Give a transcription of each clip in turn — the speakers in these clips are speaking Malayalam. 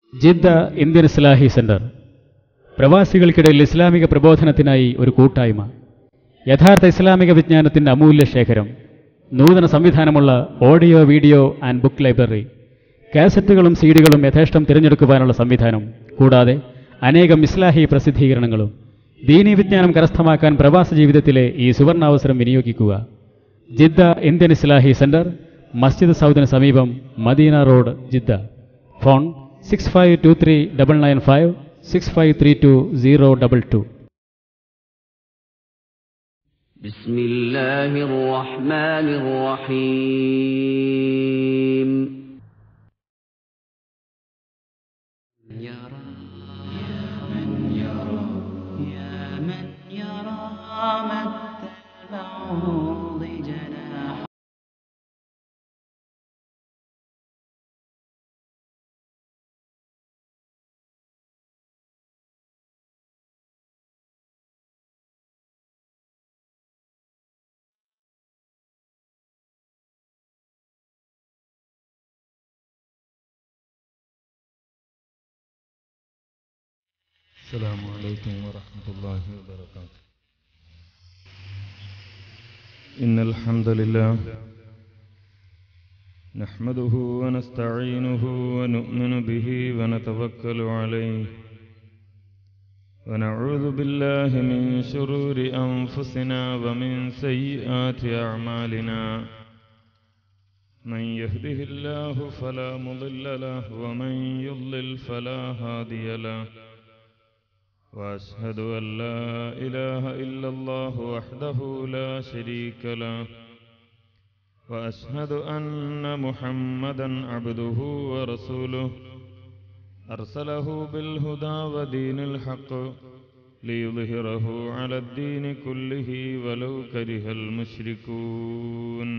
ജിദ്ദ ഇന്ത്യൻ ഇസ്ലാഹി സെന്റർ പ്രവാസികൾക്കിടയിൽ ഇസ്ലാമിക പ്രബോധനത്തിനായി ഒരു കൂട്ടായ്മ യഥാർത്ഥ ഇസ്ലാമിക വിജ്ഞാനത്തിന്റെ അമൂല്യ ശേഖരം നൂതന സംവിധാനമുള്ള audio video and book library കാസറ്റുകളും സീഡികളും യഥേഷ്ടം തിരഞ്ഞെടുക്കുവാനുള്ള സംവിധാനം കൂടാതെ അനേകം ഇസ്ലാഹി പ്രസിദ്ധീകരണങ്ങളും ദീനീ വിജ്ഞാനം കരസ്ഥമാക്കാൻ പ്രവാസ ജീവിതത്തിലെ ഈ സുവർണാവസരം വിനിയോഗിക്കുക ജിദ്ദ ഇന്ത്യൻ ഇസ്ലാഹി സെന്റർ മസ്ജിദ് സൗദിന് സമീപം Medina road Jeddah phone six five two three double nine five six five three two zero double two بسم الله الرحمن الرحيم يرى يا من يرى يا من يرى مد البعوض جناح السلام عليكم ورحمة الله وبركاته إن الحمد لله نحمده ونستعينه ونؤمن به ونتوكل عليه ونعوذ بالله من شرور أنفسنا ومن سيئات أعمالنا من يهده الله فلا مضل له ومن يضلل فلا هادي له واشهد ان لا اله الا الله وحده لا شريك له واشهد ان محمدا عبده ورسوله ارسله بالهدى ودين الحق ليظهره على الدين كله ولو كره المشركون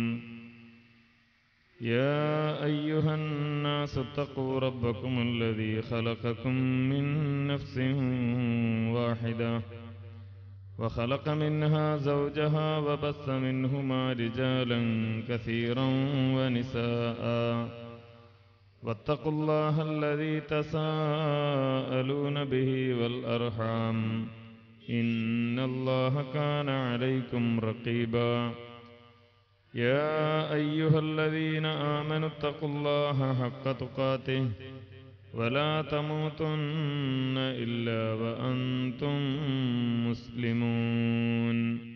يا أيها الناس اتقوا ربكم الذي خلقكم من نفس واحدة وخلق منها زوجها وبث منهما رجالا كثيرا ونساء واتقوا الله الذي تساءلون به والأرحام إن الله كان عليكم رقيباً يا أيها الذين آمنوا اتقوا الله حق تقاته ولا تموتن إلا وأنتم مسلمون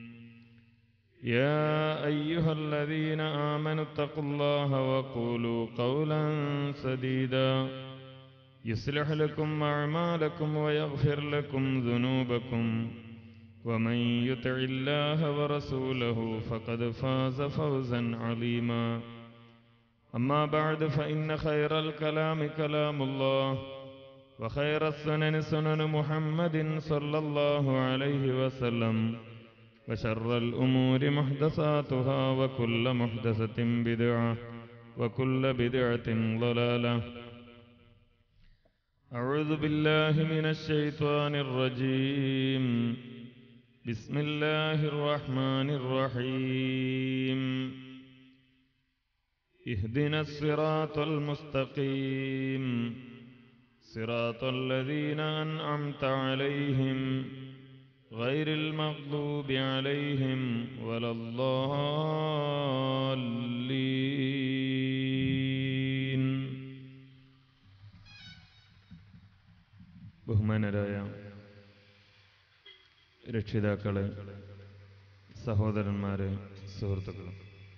يا أيها الذين آمنوا اتقوا الله وقولوا قولا سديدا يصلح لكم أعمالكم ويغفر لكم ذنوبكم ومن يطع الله ورسوله فقد فاز فوزا عظيما أما بعد فإن خير الكلام كلام الله وخير السنن سنن محمد صلى الله عليه وسلم وشر الأمور محدثاتها وكل محدثة بدعة وكل بدعة ضلالة أعوذ بالله من الشيطان الرجيم بسم الله الرحمن الرحيم اهدنا الصراط المستقيم صراط الذين أنعمت عليهم غير المغضوب عليهم ولا الضالين ബഹുമാനരായ രക്ഷിതാക്കളെ സഹോദരന്മാരെ സുഹൃത്തുക്കളെ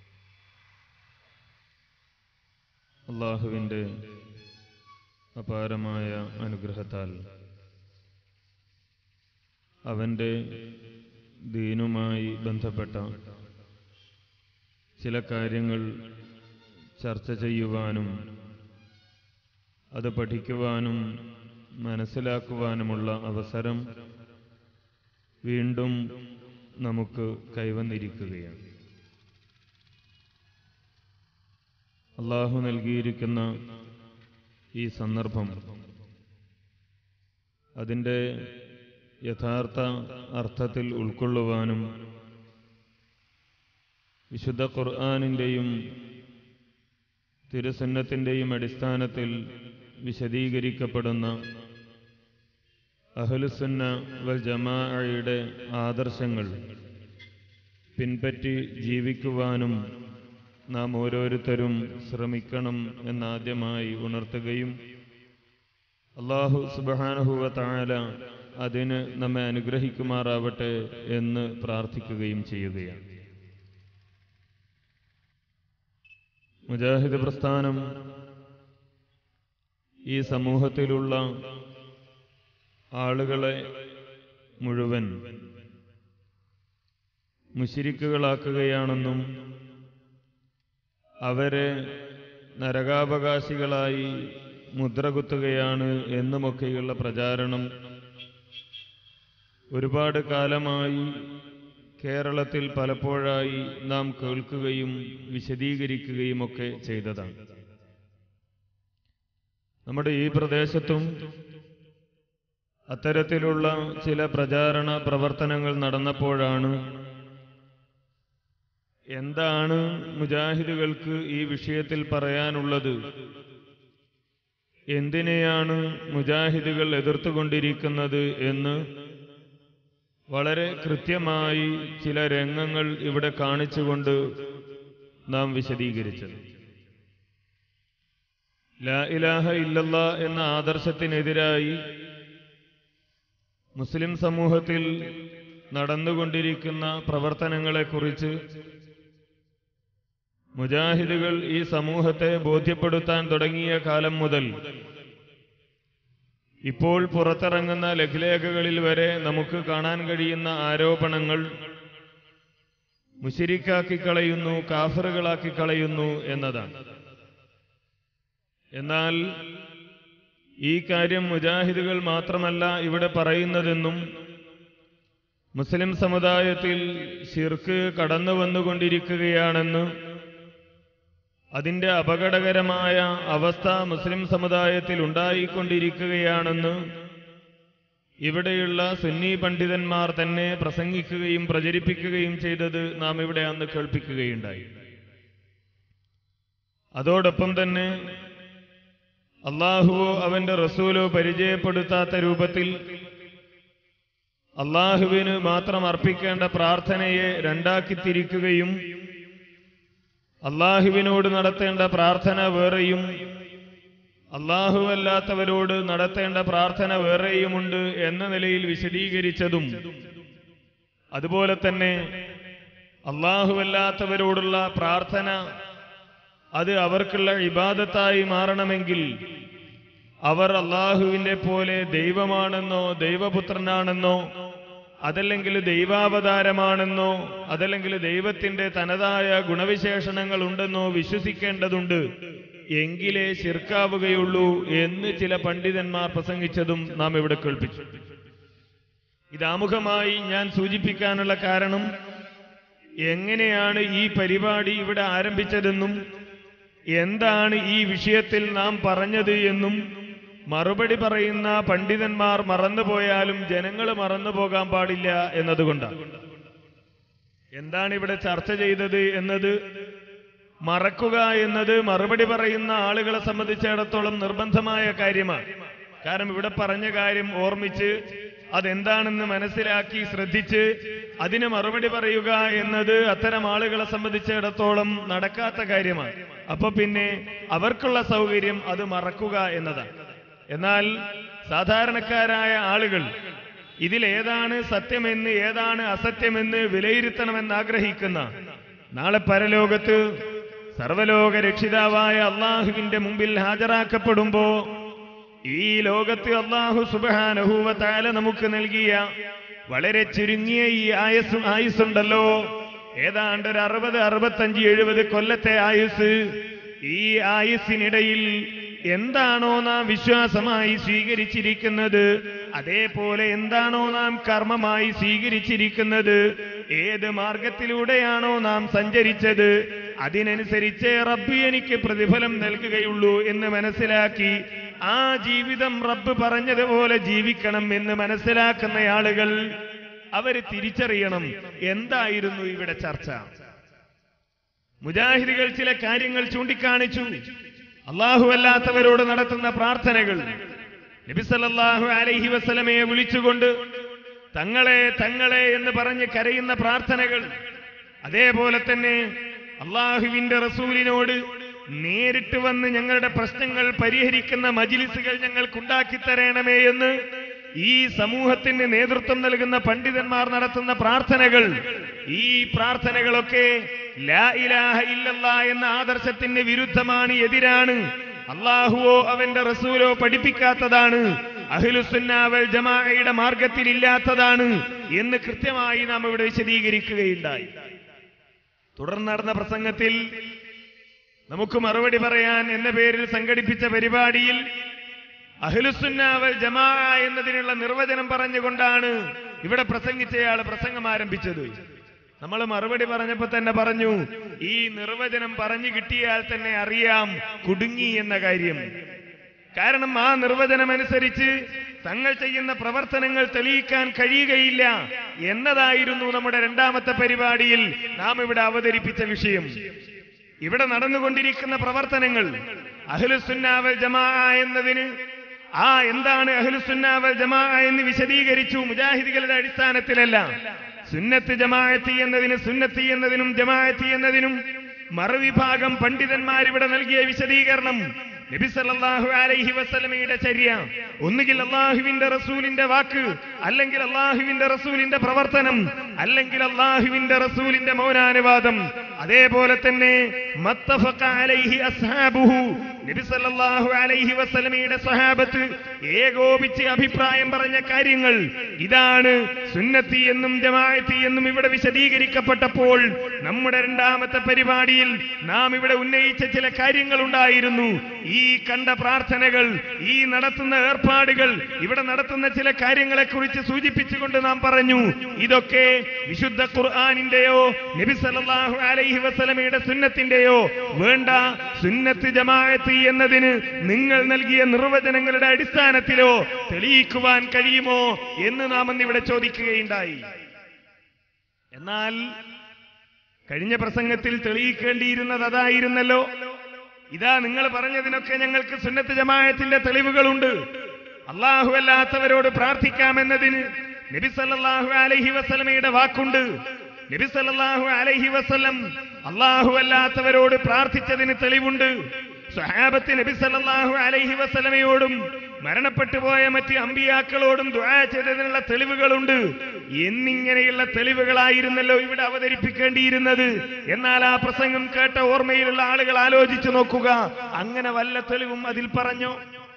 അള്ളാഹുവിൻ്റെ അപാരമായ അനുഗ്രഹത്താൽ അവൻ്റെ ദീനുമായി ബന്ധപ്പെട്ട ചില കാര്യങ്ങൾ ചർച്ച ചെയ്യുവാനും അത് പഠിക്കുവാനും മനസ്സിലാക്കുവാനുമുള്ള അവസരം വീണ്ടും നമുക്ക് കൈവന്നിരിക്കുകയാണ് അള്ളാഹു നൽകിയിരിക്കുന്ന ഈ സന്ദർഭം അതിൻ്റെ യഥാർത്ഥ അർത്ഥത്തിൽ ഉൾക്കൊള്ളുവാനും വിശുദ്ധ ഖുർആാനിൻ്റെയും തിരുസന്നത്തിൻ്റെയും അടിസ്ഥാനത്തിൽ വിശദീകരിക്കപ്പെടുന്ന അഹ്ലുസുന്ന വൽ ജമാഅയുടെ ആദർശങ്ങൾ പിൻപറ്റി ജീവിക്കുവാനും നാം ഓരോരുത്തരും ശ്രമിക്കണം എന്നാദ്യമായി ഉണർത്തുകയും അള്ളാഹു സുബാനഹുവ താല അതിന് നമ്മെ അനുഗ്രഹിക്കുമാറാവട്ടെ എന്ന് പ്രാർത്ഥിക്കുകയും ചെയ്യുകയാണ് മുജാഹിദ് പ്രസ്ഥാനം ഈ സമൂഹത്തിലുള്ള ആളുകളെ മുഴുവൻ മുശിരിക്കുകളാക്കുകയാണെന്നും അവരെ നരകാവകാശികളായി മുദ്രകുത്തുകയാണ് എന്നുമൊക്കെയുള്ള പ്രചാരണം ഒരുപാട് കാലമായി കേരളത്തിൽ പലപ്പോഴായി നാം കേൾക്കുകയും വിശദീകരിക്കുകയും ഒക്കെ ചെയ്തതാണ് നമ്മുടെ ഈ പ്രദേശത്തും അത്തരത്തിലുള്ള ചില പ്രചാരണ പ്രവർത്തനങ്ങൾ നടന്നപ്പോഴാണ് എന്താണ് മുജാഹിദുകൾക്ക് ഈ വിഷയത്തിൽ പറയാനുള്ളത് എന്തിനെയാണ് മുജാഹിദുകൾ എതിർത്തുകൊണ്ടിരിക്കുന്നത് എന്ന് വളരെ കൃത്യമായി ചില രംഗങ്ങൾ ഇവിടെ കാണിച്ചുകൊണ്ട് നാം വിശദീകരിച്ചത് ലാ ഇലാഹ ഇല്ലല്ല എന്ന ആദർശത്തിനെതിരായി മുസ്ലിം സമൂഹത്തിൽ നടന്നുകൊണ്ടിരിക്കുന്ന പ്രവർത്തനങ്ങളെക്കുറിച്ച് മുജാഹിദുകൾ ഈ സമൂഹത്തെ ബോധ്യപ്പെടുത്താൻ തുടങ്ങിയ കാലം മുതൽ ഇപ്പോൾ പുറത്തിറങ്ങുന്ന ലഘുലേഖകളിൽ വരെ നമുക്ക് കാണാൻ കഴിയുന്ന ആരോപണങ്ങൾ മുശിരിക്കാക്കി കളയുന്നു കാഫറുകളാക്കി കളയുന്നു എന്നതാണ് എന്നാൽ ഈ കാര്യം മുജാഹിദുകൾ മാത്രമല്ല ഇവിടെ പറയുന്നതെന്നും മുസ്ലിം സമുദായത്തിൽ ശിർക്ക് കടന്നു വന്നുകൊണ്ടിരിക്കുകയാണെന്ന് അതിന്റെ അപകടകരമായ അവസ്ഥ മുസ്ലിം സമുദായത്തിൽ ഉണ്ടായിക്കൊണ്ടിരിക്കുകയാണെന്ന് ഇവിടെയുള്ള സുന്നി പണ്ഡിതന്മാർ തന്നെ പ്രസംഗിക്കുകയും പ്രചരിപ്പിക്കുകയും ചെയ്തത് നാം ഇവിടെ അന്ന് കേൾപ്പിക്കുകയുണ്ടായി അതോടൊപ്പം തന്നെ അള്ളാഹുവോ അവന്റെ റസൂലോ പരിചയപ്പെടുത്താത്ത രൂപത്തിൽ അള്ളാഹുവിന് മാത്രം അർപ്പിക്കേണ്ട പ്രാർത്ഥനയെ രണ്ടാക്കി തിരിക്കുകയും അള്ളാഹുവിനോട് നടത്തേണ്ട പ്രാർത്ഥന വേറെയും അള്ളാഹുവല്ലാത്തവരോട് നടത്തേണ്ട പ്രാർത്ഥന വേറെയുമുണ്ട് എന്ന നിലയിൽ വിശദീകരിച്ചതും അതുപോലെ തന്നെ അള്ളാഹുവല്ലാത്തവരോടുള്ള പ്രാർത്ഥന അത് അവർക്കുള്ള ഇബാദത്തായി മാറണമെങ്കിൽ അവർ അള്ളാഹുവിന്റെ പോലെ ദൈവമാണെന്നോ ദൈവപുത്രനാണെന്നോ അതല്ലെങ്കിൽ ദൈവാവതാരമാണെന്നോ അതല്ലെങ്കിൽ ദൈവത്തിന്റെ തനതായ ഗുണവിശേഷണങ്ങൾ ഉണ്ടെന്നോ വിശ്വസിക്കേണ്ടതുണ്ട് എങ്കിലേ ശിർക്കാവുകയുള്ളൂ എന്ന് ചില പണ്ഡിതന്മാർ പ്രസംഗിച്ചതും നാം ഇവിടെ കേൾപ്പിച്ചു ഇതാമുഖമായി ഞാൻ സൂചിപ്പിക്കാനുള്ള കാരണം എങ്ങനെയാണ് ഈ പരിപാടി ഇവിടെ ആരംഭിച്ചതെന്നും എന്താണ് ഈ വിഷയത്തിൽ നാം പറഞ്ഞത് എന്നും മറുപടി പറയുന്ന പണ്ഡിതന്മാർ മറന്നുപോയാലും ജനങ്ങൾ മറന്നു പോകാൻ പാടില്ല എന്നതുകൊണ്ടാണ് എന്താണ് ഇവിടെ ചർച്ച ചെയ്തത് എന്നത് മറക്കുക എന്നത് മറുപടി പറയുന്ന ആളുകളെ സംബന്ധിച്ചിടത്തോളം നിർബന്ധമായ കാര്യമാണ് കാരണം ഇവിടെ പറഞ്ഞ കാര്യം ഓർമ്മിച്ച് അതെന്താണെന്ന് മനസ്സിലാക്കി ശ്രദ്ധിച്ച് അതിന് മറുപടി പറയുക എന്നത് അത്തരം ആളുകളെ സംബന്ധിച്ചിടത്തോളം നടക്കാത്ത കാര്യമാണ് അപ്പൊ പിന്നെ അവർക്കുള്ള സൗകര്യം അത് മറക്കുക എന്നതാണ് എന്നാൽ സാധാരണക്കാരായ ആളുകൾ ഇതിലേതാണ് സത്യമെന്ന് ഏതാണ് അസത്യമെന്ന് വിലയിരുത്തണമെന്ന് ആഗ്രഹിക്കുന്ന നാളെ പരലോകത്ത് സർവലോക രക്ഷിതാവായ അള്ളാഹുവിന്റെ മുമ്പിൽ ഹാജരാക്കപ്പെടുമ്പോ ഈ ലോകത്ത് അള്ളാഹു സുബാനഹൂവ താല നമുക്ക് നൽകിയ വളരെ ചുരുങ്ങിയ ഈ ആയുസ് ആയുസ്സുണ്ടല്ലോ ഏതാണ്ട് ഒരു അറുപത് അറുപത്തഞ്ച് എഴുപത് കൊല്ലത്തെ ആയുസ് ഈ ആയുസ്സിനിടയിൽ എന്താണോ നാം വിശ്വാസമായി സ്വീകരിച്ചിരിക്കുന്നത് അതേപോലെ എന്താണോ നാം കർമ്മമായി സ്വീകരിച്ചിരിക്കുന്നത് ഏത് മാർഗത്തിലൂടെയാണോ നാം സഞ്ചരിച്ചത് അതിനനുസരിച്ച് റബ്ബ് എനിക്ക് പ്രതിഫലം നൽകുകയുള്ളൂ എന്ന് മനസ്സിലാക്കി ആ ജീവിതം റബ്ബ് പറഞ്ഞതുപോലെ ജീവിക്കണം എന്ന് മനസ്സിലാക്കുന്ന ആളുകൾ അവര് തിരിച്ചറിയണം എന്തായിരുന്നു ഇവിടെ ചർച്ച മുജാഹിദുകൾ ചില കാര്യങ്ങൾ ചൂണ്ടിക്കാണിച്ചു അള്ളാഹു അല്ലാത്തവരോട് നടത്തുന്ന പ്രാർത്ഥനകൾ നബിസല്ലാഹു അലൈഹി വസലമയെ വിളിച്ചുകൊണ്ട് തങ്ങളെ തങ്ങളെ എന്ന് പറഞ്ഞ് കരയുന്ന പ്രാർത്ഥനകൾ അതേപോലെ തന്നെ അള്ളാഹുവിന്റെ റസൂലിനോട് നേരിട്ട് വന്ന് ഞങ്ങളുടെ പ്രശ്നങ്ങൾ പരിഹരിക്കുന്ന മജിലിസുകൾ ഞങ്ങൾക്കുണ്ടാക്കി തരണമേ എന്ന് ഈ സമൂഹത്തിന് നേതൃത്വം നൽകുന്ന പണ്ഡിതന്മാർ നടത്തുന്ന പ്രാർത്ഥനകൾ ഈ പ്രാർത്ഥനകളൊക്കെ ലാ ഇലാഹ ഇല്ലല്ലാ എന്ന ആദർശത്തിന് വിരുദ്ധമാണ് എതിരാണ് അള്ളാഹുവോ അവന്റെ റസൂലോ പഠിപ്പിക്കാത്തതാണ് അഹ്ലുസുന്നാവൽ ജമാഅയുടെ മാർഗത്തിൽ ഇല്ലാത്തതാണ് എന്ന് കൃത്യമായി നാം ഇവിടെ വിശദീകരിക്കുകയുണ്ടായി തുടർന്ന് നടന്ന പ്രസംഗത്തിൽ നമുക്ക് മറുപടി പറയാൻ എന്ന പേരിൽ സംഘടിപ്പിച്ച പരിപാടിയിൽ അഹ്ലുസുന്നാവൽ ജമാ എന്നതിനുള്ള നിർവചനം പറഞ്ഞുകൊണ്ടാണ് ഇവിടെ പ്രസംഗിച്ചയാൾ പ്രസംഗം ആരംഭിച്ചത് നമ്മൾ മറുപടി പറഞ്ഞപ്പോ തന്നെ പറഞ്ഞു ഈ നിർവചനം പറഞ്ഞു കിട്ടിയാൽ തന്നെ അറിയാം കുടുങ്ങി എന്ന കാര്യം കാരണം ആ നിർവചനം അനുസരിച്ച് തങ്ങൾ ചെയ്യുന്ന പ്രവർത്തനങ്ങൾ തെളിയിക്കാൻ കഴിയുകയില്ല എന്നതായിരുന്നു നമ്മുടെ രണ്ടാമത്തെ പരിപാടിയിൽ നാം ഇവിടെ അവതരിപ്പിച്ച വിഷയം ഇവിടെ നടന്നുകൊണ്ടിരിക്കുന്ന പ്രവർത്തനങ്ങൾ അഹ്ലുസുന്നാവൽ ജമാ എന്നതിന് ആ എന്താണ് അഹ്ലുസുന്നാവൽ ജമാ എന്ന് വിശദീകരിച്ചു മുജാഹിദികളുടെ അടിസ്ഥാനത്തിലല്ല സുന്നത്ത് ജമാഅത്തി എന്നതിന് സുന്നത്തി എന്നതിനും ജമാഅത്തി എന്നതിനും മറുവിഭാഗം പണ്ഡിതന്മാർ ഇവിടെ നൽകിയ വിശദീകരണം നബി സല്ലല്ലാഹു അലൈഹി വസല്ലമയുടെ ചര്യ ഒന്നുകിൽ അള്ളാഹുവിന്റെ റസൂലിന്റെ വാക്ക് അല്ലെങ്കിൽ അള്ളാഹുവിന്റെ റസൂലിന്റെ പ്രവർത്തനം അല്ലെങ്കിൽ അള്ളാഹുവിന്റെ റസൂലിന്റെ മൗനാനുവാദം അതേപോലെ തന്നെ മത്തഫഖ അലൈഹി അസ്ഹാബുഹു നബി സല്ലല്ലാഹു അലൈഹി വസല്ലമയുടെ സഹാബത്ത് ഏകോപിച്ച് അഭിപ്രായം പറഞ്ഞ കാര്യങ്ങൾ ഇതാണ് സുന്നത്തി എന്നും ജമാഅത്തി എന്നും ഇവിടെ വിശദീകരിക്കപ്പെട്ടപ്പോൾ നമ്മുടെ രണ്ടാമത്തെ പരിപാടിയിൽ നാം ഇവിടെ ഉന്നയിച്ച ചില കാര്യങ്ങൾ ഉണ്ടായിരുന്നു ഈ കണ്ട പ്രാർത്ഥനകൾ ഈ നടത്തുന്ന ഏർപ്പാടുകൾ ഇവിടെ നടത്തുന്ന ചില കാര്യങ്ങളെ കുറിച്ച് സൂചിപ്പിച്ചുകൊണ്ട് നാം പറഞ്ഞു ഇതൊക്കെ വിശുദ്ധ ഖുർആാനിന്റെയോ നബി സല്ലല്ലാഹു അലൈഹി വസല്ലമയുടെ സുന്നത്തിന്റെയോ വേണ്ട സുന്നത്ത് ജമാഅത്ത് എന്നതിന് നിങ്ങൾ നൽകിയ നിർവചനങ്ങളുടെ അടിസ്ഥാനത്തിലോ തെളിയിക്കുവാൻ കഴിയുമോ എന്ന് നാം അന്ന് ഇവിടെ ചോദിക്കുകയുണ്ടായി എന്നാൽ കഴിഞ്ഞ പ്രസംഗത്തിൽ തെളിയിക്കേണ്ടിയിരുന്നത് അതായിരുന്നല്ലോ ഇതാ നിങ്ങൾ പറഞ്ഞതിനൊക്കെ ഞങ്ങൾക്ക് സുന്നത്ത് ജമാഅത്തിന്റെ തെളിവുകളുണ്ട് അള്ളാഹു അല്ലാത്തവരോട് പ്രാർത്ഥിക്കാമെന്നതിന് നബി സല്ലല്ലാഹു അലൈഹി വസല്ലമയുടെ വാക്കുണ്ട് നബി സല്ലല്ലാഹു അലൈഹി വസല്ലം അള്ളാഹു അല്ലാത്തവരോട് പ്രാർത്ഥിച്ചതിന് തെളിവുണ്ട് സ്വഹാബത്ത് നബി സല്ലല്ലാഹു അലൈഹി വസല്ലമയോടും മരണപ്പെട്ടു പോയ മറ്റ് അമ്പിയാക്കളോടും ദുആ ചെയ്തതിനുള്ള തെളിവുകളുണ്ട് എന്നിങ്ങനെയുള്ള തെളിവുകളായിരുന്നല്ലോ ഇവിടെ അവതരിപ്പിക്കേണ്ടിയിരുന്നത് എന്നാൽ ആ പ്രസംഗം കേട്ട ഓർമ്മയിലുള്ള ആളുകൾ ആലോചിച്ചു നോക്കുക അങ്ങനെ വല്ല തെളിവും അതിൽ പറഞ്ഞോ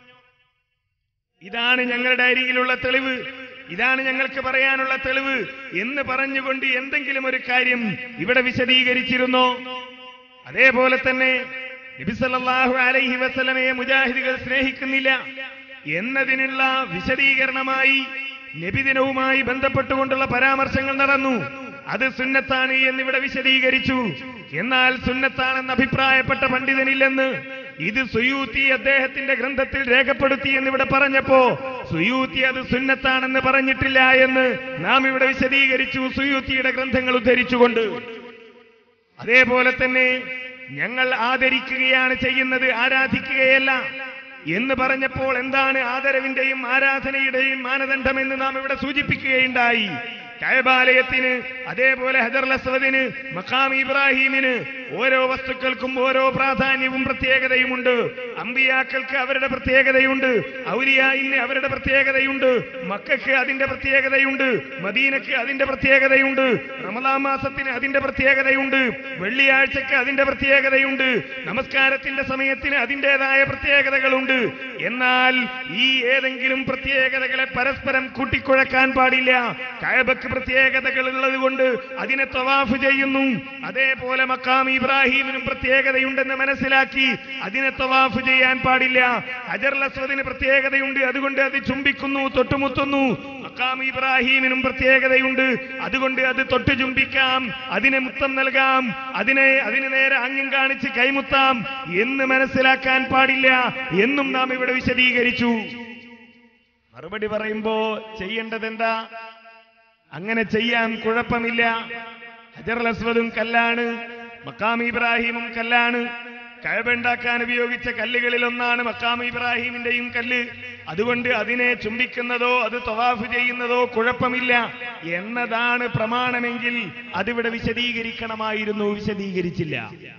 ഇതാണ് ഞങ്ങളുടെ അരികിലുള്ള തെളിവ് ഇതാണ് ഞങ്ങൾക്ക് പറയാനുള്ള തെളിവ് എന്ന് പറഞ്ഞുകൊണ്ട് എന്തെങ്കിലും ഒരു കാര്യം ഇവിടെ വിശദീകരിച്ചിരുന്നോ അതേപോലെ തന്നെ നബിസല്ലാഹു അലൈഹി വസല്ലമയെ മുജാഹിദുകൾ സ്നേഹിക്കുന്നില്ല എന്നതിനുള്ള വിശദീകരണമായി നബിദിനവുമായി ബന്ധപ്പെട്ടുകൊണ്ടുള്ള പരാമർശങ്ങൾ നടന്നു അത് സുന്നത്താണ് എന്നിവിടെ വിശദീകരിച്ചു എന്നാൽ സുന്നത്താണെന്ന് അഭിപ്രായപ്പെട്ട പണ്ഡിതനില്ലെന്ന് ഇത് സുയൂത്തി അദ്ദേഹത്തിന്റെ ഗ്രന്ഥത്തിൽ രേഖപ്പെടുത്തി എന്നിവിടെ പറഞ്ഞപ്പോ സുയൂത്തി അത് സുന്നത്താണെന്ന് പറഞ്ഞിട്ടില്ല എന്ന് നാം ഇവിടെ വിശദീകരിച്ചു സുയൂത്തിയുടെ ഗ്രന്ഥങ്ങൾ ഉദ്ധരിച്ചുകൊണ്ട് അതേപോലെ തന്നെ ഞങ്ങൾ ആദരിക്കുകയാണ് ചെയ്യുന്നത് ആരാധിക്കുകയല്ല എന്ന് പറഞ്ഞപ്പോൾ എന്താണ് ആദരവിന്റെയും ആരാധനയുടെയും മാനദണ്ഡമെന്ന് നാം ഇവിടെ സൂചിപ്പിക്കുകയുണ്ടായി കയബാലയത്തിന് അതേപോലെ ഹജർ അസ്വദിന് മഖാം ഇബ്രാഹീമിന് ഓരോ വസ്തുക്കൾക്കും ഓരോ പ്രാധാന്യവും പ്രത്യേകതയുമുണ്ട് അമ്പിയാക്കൾക്ക് അവരുടെ പ്രത്യേകതയുണ്ട് ഔലിയായിന് അവരുടെ പ്രത്യേകതയുണ്ട് മക്കൾക്ക് അതിന്റെ പ്രത്യേകതയുണ്ട് മദീനക്ക് അതിന്റെ പ്രത്യേകതയുണ്ട് റമദാൻ മാസത്തിന് അതിന്റെ പ്രത്യേകതയുണ്ട് വെള്ളിയാഴ്ചക്ക് അതിന്റെ പ്രത്യേകതയുണ്ട് നമസ്കാരത്തിന്റെ സമയത്തിന് അതിൻ്റെതായ പ്രത്യേകതകളുണ്ട് എന്നാൽ ഈ ഏതെങ്കിലും പ്രത്യേകതകളെ പരസ്പരം കൂട്ടിക്കുഴക്കാൻ പാടില്ല കയബക്ക് പ്രത്യേകതകൾ ഉള്ളത് കൊണ്ട് അതിനെ തവാഫ് ചെയ്യുന്നു അതേപോലെ മക്കാം ഇബ്രാഹീമിനും പ്രത്യേകതയുണ്ടെന്ന് മനസ്സിലാക്കി അതിനെ തവാഫ് ചെയ്യാൻ പാടില്ല ഹജർ അസ്വദിന് പ്രത്യേകതയുണ്ട് അതുകൊണ്ട് അത് ചുംബിക്കുന്നു തൊട്ടുമുത്തുന്നു മക്കാം ഇബ്രാഹീമിനും പ്രത്യേകതയുണ്ട് അതുകൊണ്ട് അത് തൊട്ട് ചുംബിക്കാം അതിനെ മുത്തം നൽകാം അതിനെ അതിന് നേരെ അങ്ങും കാണിച്ച് കൈമുത്താം എന്ന് മനസ്സിലാക്കാൻ പാടില്ല എന്നും നാം ഇവിടെ വിശദീകരിച്ചു മറുപടി പറയുമ്പോ ചെയ്യേണ്ടത് എന്താ അങ്ങനെ ചെയ്യാൻ കുഴപ്പമില്ല ഹജർ അസ്വദും കല്ലാണ് മക്കാം ഇബ്രാഹിമും കല്ലാണ് കഴബുണ്ടാക്കാൻ ഉപയോഗിച്ച കല്ലുകളിൽ ഒന്നാണ് മക്കാമ ഇബ്രാഹിമിന്റെയും കല്ല് അതുകൊണ്ട് അതിനെ ചുംബിക്കുന്നതോ അത് തൊവാഫ് ചെയ്യുന്നതോ കുഴപ്പമില്ല എന്നതാണ് പ്രമാണമെങ്കിൽ അതിവിടെ വിശദീകരിക്കണമായിരുന്നു വിശദീകരിച്ചില്ല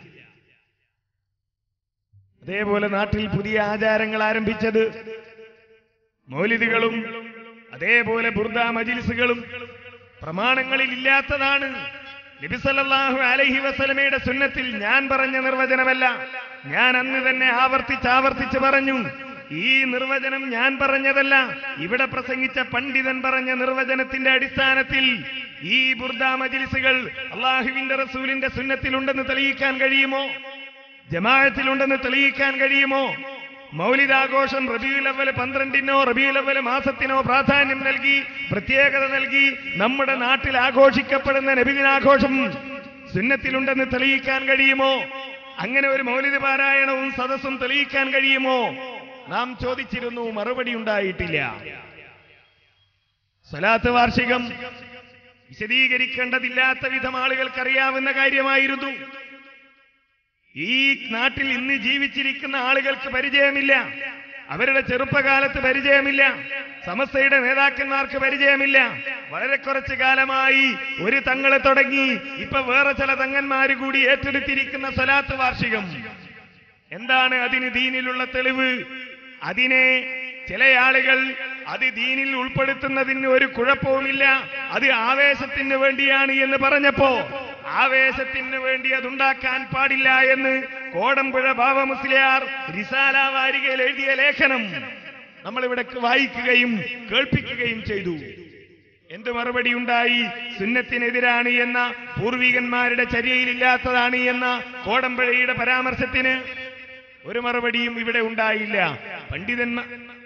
അതേപോലെ നാട്ടിൽ പുതിയ ആചാരങ്ങൾ ആരംഭിച്ചത് മൗലിദുകളും അതേപോലെ ബുർദ മജിൽസുകളും പ്രമാണങ്ങളിൽ ഇല്ലാത്തതാണ് നബിസല്ലാഹു അലൈഹി വസലമയുടെ സുന്നത്തിൽ ഞാൻ പറഞ്ഞ നിർവചനമല്ല ഞാൻ അന്ന് തന്നെ ആവർത്തിച്ച് ആവർത്തിച്ച് പറഞ്ഞു ഈ നിർവചനം ഞാൻ പറഞ്ഞതല്ല ഇവിടെ പ്രസംഗിച്ച പണ്ഡിതൻ പറഞ്ഞ നിർവചനത്തിന്റെ അടിസ്ഥാനത്തിൽ ഈ ബുർദ മജിലിസുകൾ അള്ളാഹുവിന്റെ റസൂലിന്റെ സുന്നത്തിലുണ്ടെന്ന് തെളിയിക്കാൻ കഴിയുമോ ജമാഅത്തിലുണ്ടെന്ന് തെളിയിക്കാൻ കഴിയുമോ മൗലിദാഘോഷം റബിയുൽ അവല് പന്ത്രണ്ടിനോ റബിയുൽ അവല് മാസത്തിനോ പ്രാധാന്യം നൽകി പ്രത്യേകത നൽകി നമ്മുടെ നാട്ടിൽ ആഘോഷിക്കപ്പെടുന്ന നബിദിനാഘോഷം സുന്നത്തിലുണ്ടെന്ന് തെളിയിക്കാൻ കഴിയുമോ അങ്ങനെ ഒരു മൗലിദ് പാരായണവും സദസ്സും തെളിയിക്കാൻ കഴിയുമോ നാം ചോദിച്ചിരുന്നു മറുപടി ഉണ്ടായിട്ടില്ല സ്വലാത്ത് വാർഷികം വിശദീകരിക്കേണ്ടതില്ലാത്ത വിധം ആളുകൾക്കറിയാവുന്ന കാര്യമായിരുന്നു ഈ നാട്ടിൽ ഇന്ന് ജീവിച്ചിരിക്കുന്ന ആളുകൾക്ക് പരിചയമില്ല അവരുടെ ചെറുപ്പകാലത്ത് പരിചയമില്ല സമസ്തയുടെ നേതാക്കന്മാർക്ക് പരിചയമില്ല വളരെ കുറച്ചു കാലമായി ഒരു തങ്ങളെ തുടങ്ങി ഇപ്പൊ വേറെ ചില തങ്ങന്മാര് കൂടി ഏറ്റെടുത്തിരിക്കുന്ന സ്വലാത്ത് വാർഷികം എന്താണ് അതിന് ദീനിലുള്ള തെളിവ് അതിനെ ചില ആളുകൾ അത് ദീനിൽ ഉൾപ്പെടുത്തുന്നതിന് ഒരു കുഴപ്പവുമില്ല അത് ആവേശത്തിന് വേണ്ടിയാണ് എന്ന് പറഞ്ഞപ്പോ ആവേശത്തിന് വേണ്ടി അതുണ്ടാക്കാൻ പാടില്ല എന്ന് കോടമ്പുഴ ബാബ മുസ്ലിയാർ റിസാല വാരികയിൽ എഴുതിയ ലേഖനം നമ്മളിവിടെ വായിക്കുകയും കേൾപ്പിക്കുകയും ചെയ്തു എന്ത് മറുപടി ഉണ്ടായി സുന്നത്തിനെതിരാണ് എന്ന പൂർവികന്മാരുടെ ചര്യയിലില്ലാത്തതാണ് എന്ന കോടമ്പഴയുടെ പരാമർശത്തിന് ഒരു മറുപടിയും ഇവിടെ ഉണ്ടായില്ല പണ്ഡിതന്മാർ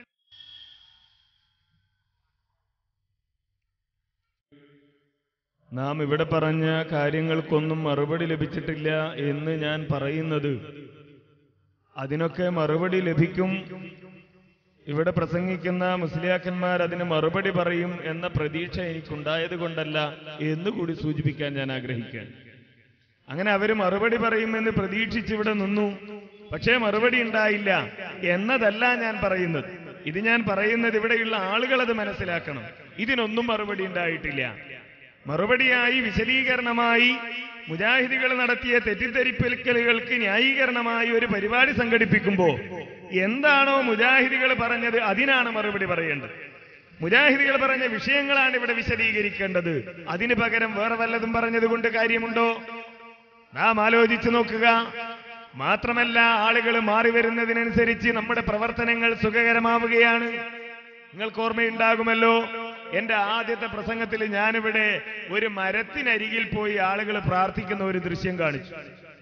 നാം ഇവിടെ പറഞ്ഞ കാര്യങ്ങൾക്കൊന്നും മറുപടി ലഭിച്ചിട്ടില്ല എന്ന് ഞാൻ പറയുന്നത് അതിനൊക്കെ മറുപടി ലഭിക്കും ഇവിടെ പ്രസംഗിക്കുന്ന മുസ്ലിയാക്കന്മാർ അതിന് മറുപടി പറയും എന്ന പ്രതീക്ഷ എനിക്കുണ്ടായത് കൊണ്ടല്ല എന്ന് കൂടി സൂചിപ്പിക്കാൻ ഞാൻ ആഗ്രഹിക്കാൻ അങ്ങനെ അവര് മറുപടി പറയുമെന്ന് പ്രതീക്ഷിച്ച് ഇവിടെ നിന്നു പക്ഷേ മറുപടി ഉണ്ടായില്ല എന്നതല്ല ഞാൻ പറയുന്നത് ഇത് ഞാൻ പറയുന്നത് ഇവിടെയുള്ള ആളുകൾ അത് മനസ്സിലാക്കണം ഇതിനൊന്നും മറുപടി ഉണ്ടായിട്ടില്ല മറുപടിയായി വിശദീകരണമായി മുജാഹിദികൾ നടത്തിയ തെറ്റിദ്ധരിപ്പിക്കലുകൾക്ക് ന്യായീകരണമായി ഒരു പരിപാടി സംഘടിപ്പിക്കുമ്പോ എന്താണോ മുജാഹിദികൾ പറഞ്ഞത് അതിനാണ് മറുപടി പറയേണ്ടത് മുജാഹിദികൾ പറഞ്ഞ വിഷയങ്ങളാണ് ഇവിടെ വിശദീകരിക്കേണ്ടത് അതിന് പകരം വേറെ വല്ലതും പറഞ്ഞത് കൊണ്ട് കാര്യമുണ്ടോ നാം ആലോചിച്ചു നോക്കുക മാത്രമല്ല ആളുകൾ മാറി വരുന്നതിനനുസരിച്ച് നമ്മുടെ പ്രവർത്തനങ്ങൾ സുഖകരമാവുകയാണ് നിങ്ങൾക്ക് ഓർമ്മയുണ്ടാകുമല്ലോ എന്റെ ആദ്യത്തെ പ്രസംഗത്തിൽ ഞാനിവിടെ ഒരു മരത്തിനരികിൽ പോയി ആളുകൾ പ്രാർത്ഥിക്കുന്ന ഒരു ദൃശ്യം കാണിച്ചു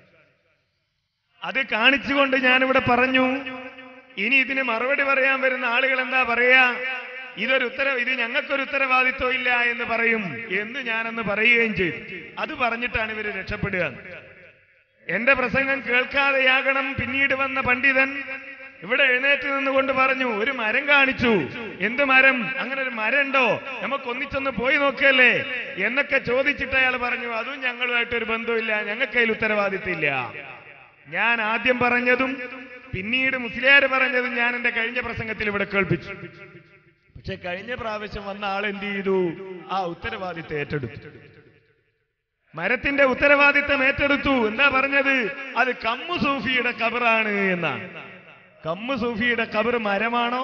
അത് കാണിച്ചുകൊണ്ട് ഞാനിവിടെ പറഞ്ഞു ഇനി ഇതിന് മറുപടി പറയാൻ വരുന്ന ആളുകൾ എന്താ പറയാ ഇതൊരു ഉത്തരവ് ഇത് ഞങ്ങൾക്കൊരു ഉത്തരവാദിത്വം ഇല്ല എന്ന് പറയും എന്ന് ഞാനന്ന് പറയുകയും ചെയ്തു അത് പറഞ്ഞിട്ടാണ് ഇവര് രക്ഷപ്പെടുക എന്റെ പ്രസംഗം കേൾക്കാതെയാകണം പിന്നീട് വന്ന പണ്ഡിതൻ ഇവിടെ എഴുന്നേറ്റ് നിന്നുകൊണ്ട് പറഞ്ഞു ഒരു മരം കാണിച്ചു എന്ത് മരം അങ്ങനെ ഒരു മരം ഉണ്ടോ നമുക്ക് ഒന്നിച്ചൊന്ന് പോയി നോക്കല്ലേ എന്നൊക്കെ ചോദിച്ചിട്ട് അയാൾ പറഞ്ഞു അതും ഞങ്ങളുമായിട്ട് ഒരു ബന്ധമില്ല ഞങ്ങൾക്ക് അതിൽ ഉത്തരവാദിത്തമില്ല ഞാൻ ആദ്യം പറഞ്ഞതും പിന്നീട് മുസ്ലിയാർ പറഞ്ഞതും ഞാൻ എന്റെ കഴിഞ്ഞ പ്രസംഗത്തിൽ ഇവിടെ കേൾപ്പിച്ചു പക്ഷെ കഴിഞ്ഞ പ്രാവശ്യം വന്ന ആൾ എന്ത് ചെയ്തു ആ ഉത്തരവാദിത്തം ഏറ്റെടുത്തു മരത്തിന്റെ ഉത്തരവാദിത്തം ഏറ്റെടുത്തു എന്താ പറഞ്ഞത് അത് കമ്മു സൂഫിയുടെ കബറാണ് എന്നാണ് കമ്മു സൂഫിയുടെ കബർ മരമാണോ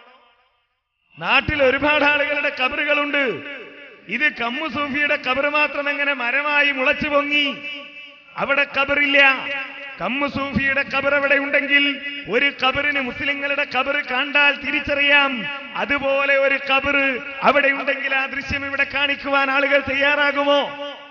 നാട്ടിൽ ഒരുപാട് ആളുകളുടെ കബറുകളുണ്ട് ഇത് കമ്മു സൂഫിയുടെ കബർ മാത്രം എങ്ങനെ മരമായി മുളച്ചു പൊങ്ങി അവിടെ കബറില്ല കമ്മു സൂഫിയുടെ കബർ അവിടെ ഉണ്ടെങ്കിൽ ഒരു കബറിന് മുസ്ലിങ്ങളുടെ കബർ കണ്ടാൽ തിരിച്ചറിയാം അതുപോലെ ഒരു കബർ അവിടെ ഉണ്ടെങ്കിൽ ആ ദൃശ്യം ഇവിടെ കാണിക്കുവാൻ ആളുകൾ തയ്യാറാകുമോ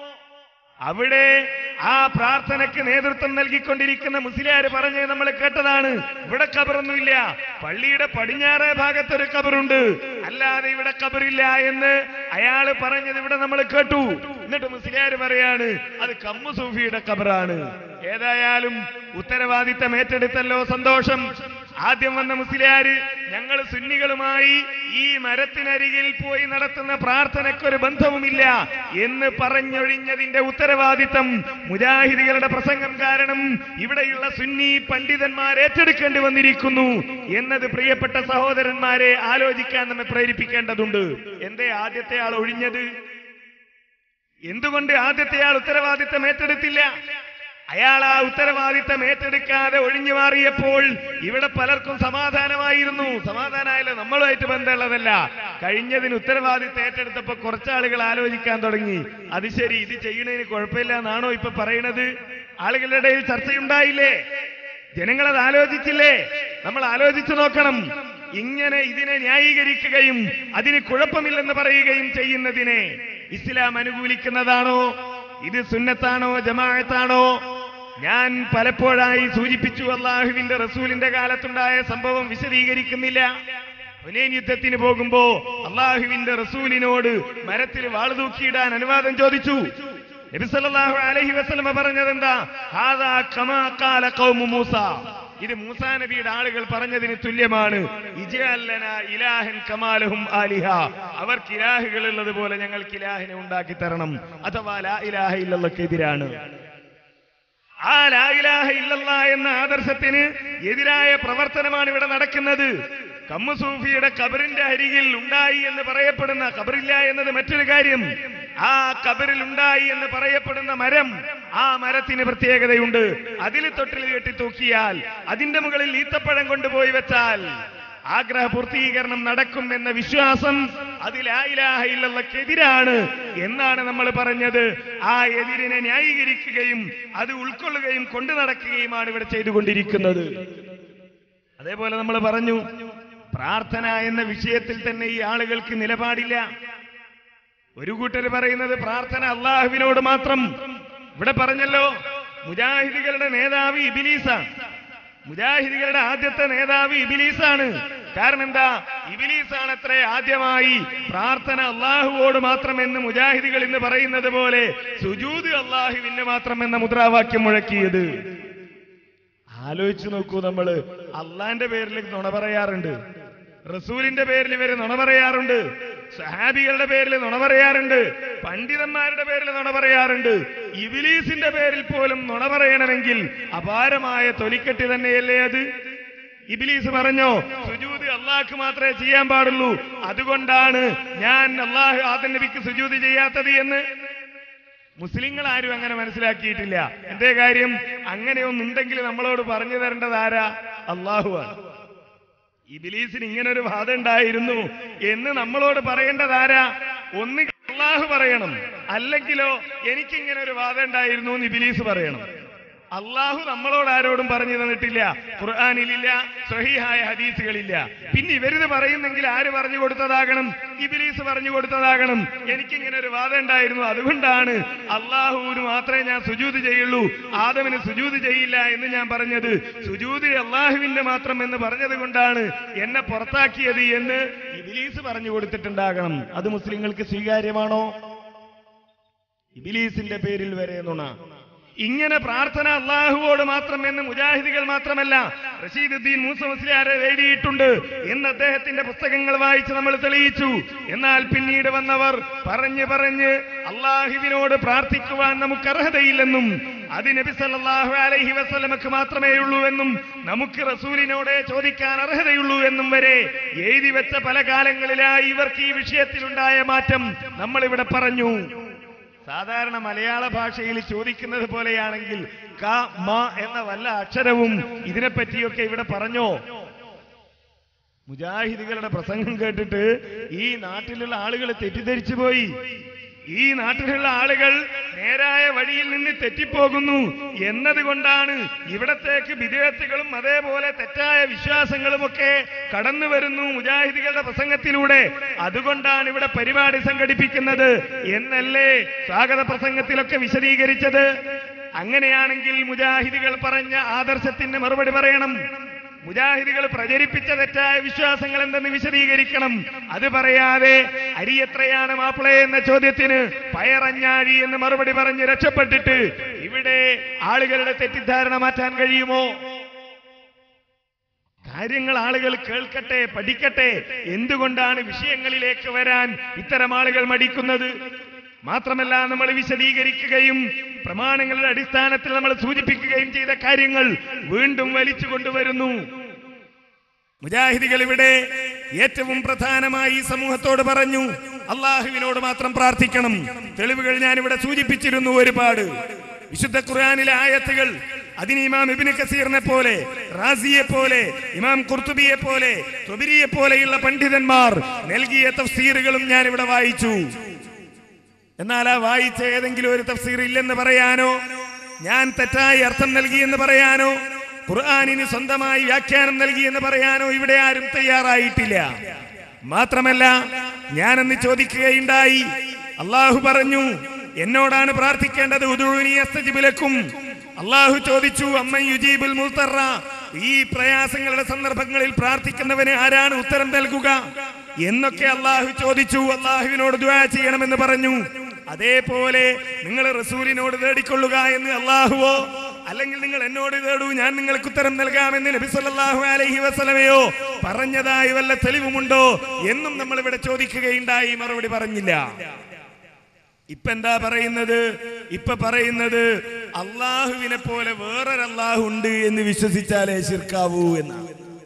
അവിടെ ആ പ്രാർത്ഥനയ്ക്ക് നേതൃത്വം നൽകിക്കൊണ്ടിരിക്കുന്ന മുസ്ലിയാര് പറഞ്ഞത് നമ്മൾ കേട്ടതാണ് ഇവിടെ കബറൊന്നുമില്ല പള്ളിയുടെ പടിഞ്ഞാറേ ഭാഗത്തൊരു കബറുണ്ട് അല്ലാതെ ഇവിടെ കബറില്ല എന്ന് അയാള് പറഞ്ഞത് ഇവിടെ നമ്മൾ കേട്ടു എന്നിട്ട് മുസ്ലിയാര് പറയാണ് അത് കമ്മു സൂഫിയുടെ കബറാണ് ഏതായാലും ഉത്തരവാദിത്തം ഏറ്റെടുത്തല്ലോ സന്തോഷം ആദ്യം വന്ന മുസ്ലിയാര് ഞങ്ങൾ സുന്നികളുമായി ഈ മരത്തിനരികിൽ പോയി നടത്തുന്ന പ്രാർത്ഥനയ്ക്കൊരു ബന്ധവുമില്ല എന്ന് പറഞ്ഞൊഴിഞ്ഞതിന്റെ ഉത്തരവാദിത്തം മുജാഹിദികളുടെ പ്രസംഗം കാരണം ഇവിടെയുള്ള സുന്നി പണ്ഡിതന്മാർ ഏറ്റെടുക്കേണ്ടി വന്നിരിക്കുന്നു എന്നത് പ്രിയപ്പെട്ട സഹോദരന്മാരെ ആലോചിക്കാൻ നമ്മെ പ്രേരിപ്പിക്കേണ്ടതുണ്ട് എന്തേ ആദ്യത്തെ ആൾ ഒഴിഞ്ഞത് എന്തുകൊണ്ട് ആദ്യത്തെ ആൾ ഉത്തരവാദിത്തം ഏറ്റെടുത്തില്ല അയാൾ ആ ഉത്തരവാദിത്തം ഏറ്റെടുക്കാതെ ഒഴിഞ്ഞു മാറിയപ്പോൾ ഇവിടെ പലർക്കും സമാധാനമായിരുന്നു സമാധാനമായാലും നമ്മളുമായിട്ട് ബന്ധമുള്ളതല്ല കഴിഞ്ഞതിന് ഉത്തരവാദിത്തം ഏറ്റെടുത്തപ്പോ കുറച്ചാളുകൾ ആലോചിക്കാൻ തുടങ്ങി അത് ശരി ഇത് ചെയ്യണതിന് കുഴപ്പമില്ല എന്നാണോ ഇപ്പൊ പറയണത് ആളുകളുടെ ഇടയിൽ ചർച്ചയുണ്ടായില്ലേ ജനങ്ങളത് ആലോചിച്ചില്ലേ നമ്മൾ ആലോചിച്ചു നോക്കണം ഇങ്ങനെ ഇതിനെ ന്യായീകരിക്കുകയും അതിന് കുഴപ്പമില്ലെന്ന് പറയുകയും ചെയ്യുന്നതിനെ ഇസ്ലാം അനുകൂലിക്കുന്നതാണോ ഇത് സുന്നത്താണോ ജമാഅത്താണോ ഞാൻ പലപ്പോഴായി സൂചിപ്പിച്ചു അള്ളാഹുവിന്റെ റസൂലിന്റെ കാലത്തുണ്ടായ സംഭവം വിശദീകരിക്കുന്നില്ല ഹുനൈൻ യുദ്ധത്തിന് പോകുമ്പോ അള്ളാഹുവിന്റെ റസൂലിനോട് മരത്തിൽ വാള് തൂക്കിയിടാൻ അനുവാദം ചോദിച്ചു നബി സല്ലല്ലാഹു അലൈഹി വസല്ലമ പറഞ്ഞത് എന്താ ഹാദാ കമാ ഖാല ഖൗമു മൂസ ഇത് മൂസാ നബിയുടെ ആളുകൾ പറഞ്ഞതിന് തുല്യമാണ് ഇജ്അൽ ലനാ ഇലാഹൻ കമാലഹും ആലിഹ അവർക്ക് ഇലാഹുകൾ ഉള്ളതുപോലെ ഞങ്ങൾക്ക് ഇലാഹിനെ ഉണ്ടാക്കി തരണം അഥവാ ലാ ഇലാഹ ഇല്ലല്ലക്കെതിരാണ് ആ ലാ ഇലാഹ ഇല്ലല്ലാ എന്ന ആദർശത്തിന് എതിരായ പ്രവർത്തനമാണ് ഇവിടെ നടക്കുന്നത് കമ്മുസൂഫിയുടെ കബറിന്റെ അരികിൽ ഉണ്ടായി എന്ന് പറയപ്പെടുന്ന കബറില്ല എന്നത് മറ്റൊരു കാര്യം ആ കബറിൽ ഉണ്ടായി എന്ന് പറയപ്പെടുന്ന മരം ആ മരത്തിന് പ്രത്യേകതയുണ്ട് അതിൽ തൊട്ടിൽ കെട്ടി തൂക്കിയാൽ അതിന്റെ മുകളിൽ ഈത്തപ്പഴം കൊണ്ടുപോയി വെച്ചാൽ ആഗ്രഹ പൂർത്തീകരണം നടക്കും എന്ന വിശ്വാസം അതിൽ ആയിലാഹയില്ലക്കെതിരാണ് എന്നാണ് നമ്മൾ പറഞ്ഞത് ആ എതിരിനെ ന്യായീകരിക്കുകയും അത് ഉൾക്കൊള്ളുകയും കൊണ്ടു നടക്കുകയുമാണ് ഇവിടെ ചെയ്തുകൊണ്ടിരിക്കുന്നത് അതേപോലെ നമ്മൾ പറഞ്ഞു പ്രാർത്ഥന എന്ന വിഷയത്തിൽ തന്നെ ഈ ആളുകൾക്ക് നിലപാടില്ല ഒരു കൂട്ടർ പറയുന്നത് പ്രാർത്ഥന അള്ളാഹുവിനോട് മാത്രം ഇവിടെ പറഞ്ഞല്ലോ മുജാഹിദികളുടെ നേതാവ് ഇബിലീസാണ് മുജാഹിദികളുടെ ആദ്യത്തെ നേതാവ് ഇബിലീസാണ് കാരണം എന്താ ഇബിലീസാണ് അത്ര ആദ്യമായി പ്രാർത്ഥന അള്ളാഹുവോട് മാത്രം എന്ന് മുജാഹിദികൾ ഇന്ന് പറയുന്നത് പോലെ സുജൂദ് അള്ളാഹുവിന് മാത്രം എന്ന മുദ്രാവാക്യം മുഴക്കിയത് ആലോചിച്ചു നോക്കൂ നമ്മള് അള്ളാന്റെ പേരിൽ നുണ പറയാറുണ്ട് റസൂലിന്റെ പേരിൽ ഇവര് നുണ പറയാറുണ്ട് സഹാബികളുടെ പേരിൽ നുണ പറയാറുണ്ട് പണ്ഡിതന്മാരുടെ പേരിൽ നുണ പറയാറുണ്ട് ഇബിലീസിന്റെ പേരിൽ പോലും നുണ പറയണമെങ്കിൽ അപാരമായ തൊലിക്കെട്ടി തന്നെയല്ലേ അത് ഇബിലീസ് പറഞ്ഞോ സുജൂദ് അള്ളാഹ്ക്ക് മാത്രമേ ചെയ്യാൻ പാടുള്ളൂ അതുകൊണ്ടാണ് ഞാൻ അള്ളാഹു ആദം നബിക്ക് സുജൂദ് ചെയ്യാത്തത് എന്ന് മുസ്ലിങ്ങൾ ആരും അങ്ങനെ മനസ്സിലാക്കിയിട്ടില്ല എന്തേ കാര്യം അങ്ങനെ ഒന്നുണ്ടെങ്കിൽ നമ്മളോട് പറഞ്ഞു തരേണ്ടത് ആരാ അള്ളാഹുവാണ് ഇബിലീസിന് ഇങ്ങനെ ഒരു വാദം ഉണ്ടായിരുന്നു എന്ന് നമ്മളോട് പറയേണ്ടത് ആരാ ഒന്ന് അള്ളാഹു പറയണം അല്ലെങ്കിലോ എനിക്കിങ്ങനെ ഒരു വാദം ഉണ്ടായിരുന്നു എന്ന് ഇബിലീസ് പറയണം അള്ളാഹു നമ്മളോട് ആരോടും പറഞ്ഞു തന്നിട്ടില്ല ഖുർആാനിലില്ല സഹീഹായ ഹദീസുകളില്ല പിന്നെ ഇവരിത് പറയുന്നെങ്കിൽ ആര് പറഞ്ഞു കൊടുത്തതാകണം ഇബിലീസ് പറഞ്ഞു കൊടുത്തതാകണം എനിക്കിങ്ങനെ ഒരു വാദം ഉണ്ടായിരുന്നു അതുകൊണ്ടാണ് അള്ളാഹുവിന് മാത്രമേ ഞാൻ സുജൂത് ചെയ്യുള്ളൂ ആദമിന് സുജൂത് ചെയ്യില്ല എന്ന് ഞാൻ പറഞ്ഞത് സുജൂത് അള്ളാഹുവിന്റെ മാത്രം എന്ന് പറഞ്ഞത് കൊണ്ടാണ് എന്നെ പുറത്താക്കിയത് എന്ന് ഇബിലീസ് പറഞ്ഞു കൊടുത്തിട്ടുണ്ടാകണം അത് മുസ്ലിങ്ങൾക്ക് സ്വീകാര്യമാണോ ഇബിലീസിന്റെ പേരിൽ വരെ നുണ ഇങ്ങനെ പ്രാർത്ഥന അള്ളാഹുവോട് മാത്രം എന്ന് മുജാഹിദികൾ മാത്രമല്ല റഷീദുദ്ദീൻ മൂസ മുസ്ലിയാരെ എഴുതിയിട്ടുണ്ട് എന്ന് അദ്ദേഹത്തിന്റെ പുസ്തകങ്ങൾ വായിച്ച് നമ്മൾ തെളിയിച്ചു എന്നാൽ പിന്നീട് വന്നവർ പറഞ്ഞു പറഞ്ഞ് അള്ളാഹുവിനോട് പ്രാർത്ഥിക്കുവാൻ നമുക്ക് അർഹതയില്ലെന്നും അത് നബി സല്ലല്ലാഹു അലൈഹി വസല്ലമക്ക് മാത്രമേ ഉള്ളൂ എന്നും നമുക്ക് റസൂലിനോടെ ചോദിക്കാൻ അർഹതയുള്ളൂ എന്നും വരെ എഴുതി വെച്ച പല കാലങ്ങളിലായി ഇവർക്ക് ഈ വിഷയത്തിലുണ്ടായ മാറ്റം നമ്മളിവിടെ പറഞ്ഞു സാധാരണ മലയാള ഭാഷയിൽ ചോദിക്കുന്നത് പോലെയാണെങ്കിൽ ക മ എന്ന വല്ല അക്ഷരവും ഇതിനെപ്പറ്റിയൊക്കെ ഇവിടെ പറഞ്ഞോ മുജാഹിദികളുടെ പ്രസംഗം കേട്ടിട്ട് ഈ നാട്ടിലുള്ള ആളുകൾ തെറ്റിദ്ധരിച്ചു പോയി ഈ നാട്ടിലുള്ള ആളുകൾ നേരായ വഴിയിൽ നിന്ന് തെറ്റിപ്പോകുന്നു എന്നതുകൊണ്ടാണ് ഇവിടത്തേക്ക് വിദേഹത്തുകളും അതേപോലെ തെറ്റായ വിശ്വാസങ്ങളുമൊക്കെ കടന്നു വരുന്നു മുജാഹിദികളുടെ പ്രസംഗത്തിലൂടെ അതുകൊണ്ടാണ് ഇവിടെ പരിപാടി സംഘടിപ്പിക്കുന്നത് എന്നല്ലേ സ്വാഗത പ്രസംഗത്തിലൊക്കെ വിശദീകരിച്ചത് അങ്ങനെയാണെങ്കിൽ മുജാഹിദികൾ പറഞ്ഞ ആദർശത്തിന് മറുപടി പറയണം മുജാഹിദികൾ പ്രചരിപ്പിച്ച തെറ്റായ വിശ്വാസങ്ങൾ എന്തെന്ന് വിശദീകരിക്കണം അത് പറയാതെ അരി എത്രയാണ് മാപ്പിളെ എന്ന ചോദ്യത്തിന് പയറഞ്ഞാഴി എന്ന് മറുപടി പറഞ്ഞ് രക്ഷപ്പെട്ടിട്ട് ഇവിടെ ആളുകളുടെ തെറ്റിദ്ധാരണ മാറ്റാൻ കഴിയുമോ കാര്യങ്ങൾ ആളുകൾ കേൾക്കട്ടെ പഠിക്കട്ടെ എന്തുകൊണ്ടാണ് വിഷയങ്ങളിലേക്ക് വരാൻ ഇത്തരം ആളുകൾ മടിക്കുന്നത് മാത്രമല്ല നമ്മൾ വിശദീകരിക്കുകയും പ്രമാണങ്ങളുടെ അടിസ്ഥാനത്തിൽ നമ്മൾ സൂചിപ്പിക്കുകയും ചെയ്ത കാര്യങ്ങൾ വീണ്ടും വലിച്ചു കൊണ്ടുവരുന്നു മുജാഹിദികൾ ഇവിടെ ഏറ്റവും പ്രധാനമായി ഈ സമൂഹത്തോട് പറഞ്ഞു അള്ളാഹുവിനോട് മാത്രം പ്രാർത്ഥിക്കണം തെളിവുകൾ ഞാൻ ഇവിടെ സൂചിപ്പിച്ചിരുന്നു ഒരുപാട് വിശുദ്ധ ഖുർആനിലെ ആയത്തുകൾ അതിന് ഇമാം ഇബിന് കസീറിനെ പോലെ റാസിയെ പോലെ ഇമാം കുർത്തുബിയെ പോലെ തൊബിരിയെ പോലെയുള്ള പണ്ഡിതന്മാർ നൽകിയ തഫ്സീറുകളും ഞാൻ ഇവിടെ വായിച്ചു എന്നാൽ ആ വായിച്ച ഏതെങ്കിലും ഒരു തഫ്സീർ ഇല്ലെന്ന് പറയാനോ ഞാൻ തെറ്റായി അർത്ഥം നൽകിയെന്ന് പറയാനോ ഖുർആാനിന് സ്വന്തമായി വ്യാഖ്യാനം നൽകിയെന്ന് പറയാനോ ഇവിടെ ആരും തയ്യാറായിട്ടില്ല മാത്രമല്ല ഞാനെന്ന് ചോദിക്കുകയുണ്ടായി അള്ളാഹു പറഞ്ഞു എന്നോടാണ് പ്രാർത്ഥിക്കേണ്ടത് ഉദുവിനി അസ്തജിബിലക്കും അള്ളാഹു ചോദിച്ചു അമ്മ യുജീബുൽ മുൽത്തറ ഈ പ്രയാസങ്ങളുടെ സന്ദർഭങ്ങളിൽ പ്രാർത്ഥിക്കുന്നവന് ആരാണ് ഉത്തരം നൽകുക എന്നൊക്കെ അള്ളാഹു ചോദിച്ചു അള്ളാഹുവിനോട് ദുആ ചെയ്യണമെന്ന് പറഞ്ഞു അതേപോലെ നിങ്ങൾ റസൂലിനോട് തേടിക്കൊള്ളുക എന്ന് അള്ളാഹുവോ അല്ലെങ്കിൽ നിങ്ങൾ എന്നോട് തേടൂ ഞാൻ നിങ്ങൾക്ക് ഉത്തരം നൽകാമെന്ന് നബി സല്ലല്ലാഹു അലൈഹി വസല്ലമയോ പറഞ്ഞതായി വല്ല തെളിവുമുണ്ടോ എന്നും നമ്മൾ ഇവിടെ ചോദിക്കുകയുണ്ടായി മറുപടി പറഞ്ഞില്ല ഇപ്പൊ എന്താ പറയുന്നത് ഇപ്പൊ പറയുന്നത് അള്ളാഹുവിനെ പോലെ വേറൊരു അള്ളാഹു ഉണ്ട് എന്ന് വിശ്വസിച്ചാലേ ശിർക്കാവൂ എന്നാണ്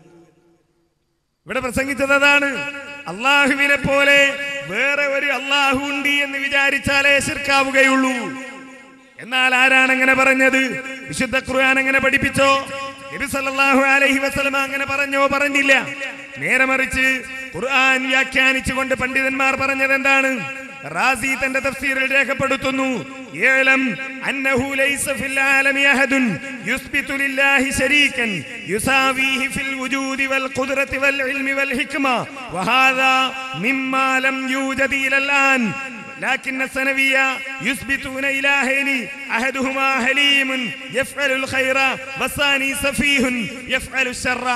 ഇവിടെ പ്രസംഗിച്ചത് അതാണ് അള്ളാഹുവിനെ പോലെ വേറെ ഒരു അള്ളാഹു ഉണ്ട് എന്ന് വിചാരിച്ചാലേ ശിർക്കാവുകയുള്ളൂ എന്നാൽ ആരാണ് അങ്ങനെ പറഞ്ഞത് വിശുദ്ധ ഖുർആൻ അങ്ങനെ പഠിപ്പിച്ചോ നബി സല്ലല്ലാഹു അലൈഹി വസല്ലമ അങ്ങനെ പറഞ്ഞോ പറഞ്ഞില്ല നേരെ മറിച്ച് ഖുർആൻ വ്യാഖ്യാനിച്ചുകൊണ്ട് പണ്ഡിതന്മാർ പറഞ്ഞത് എന്താണ് റാസി തന്റെ തഫ്സീറിൽ രേഖപ്പെടുത്തുന്നു ഏലം അന്നഹു ലൈസ ഫിൽ ആലമി അഹദുൻ യുസ്ബിതു ലില്ലാഹി ശരീകൻ യുസാവീഹി ഫിൽ വുജൂദി വൽ ഖുദ്റതി വൽ ഇൽമി വൽ ഹിക്മ വഹാദാ മിമ്മാ ലം യൂജദി ഇലൽ ആൻ لكن السنوية يثبتون إلهين أحدهما حليم يفعل الخير والثاني سفيه يفعل الشر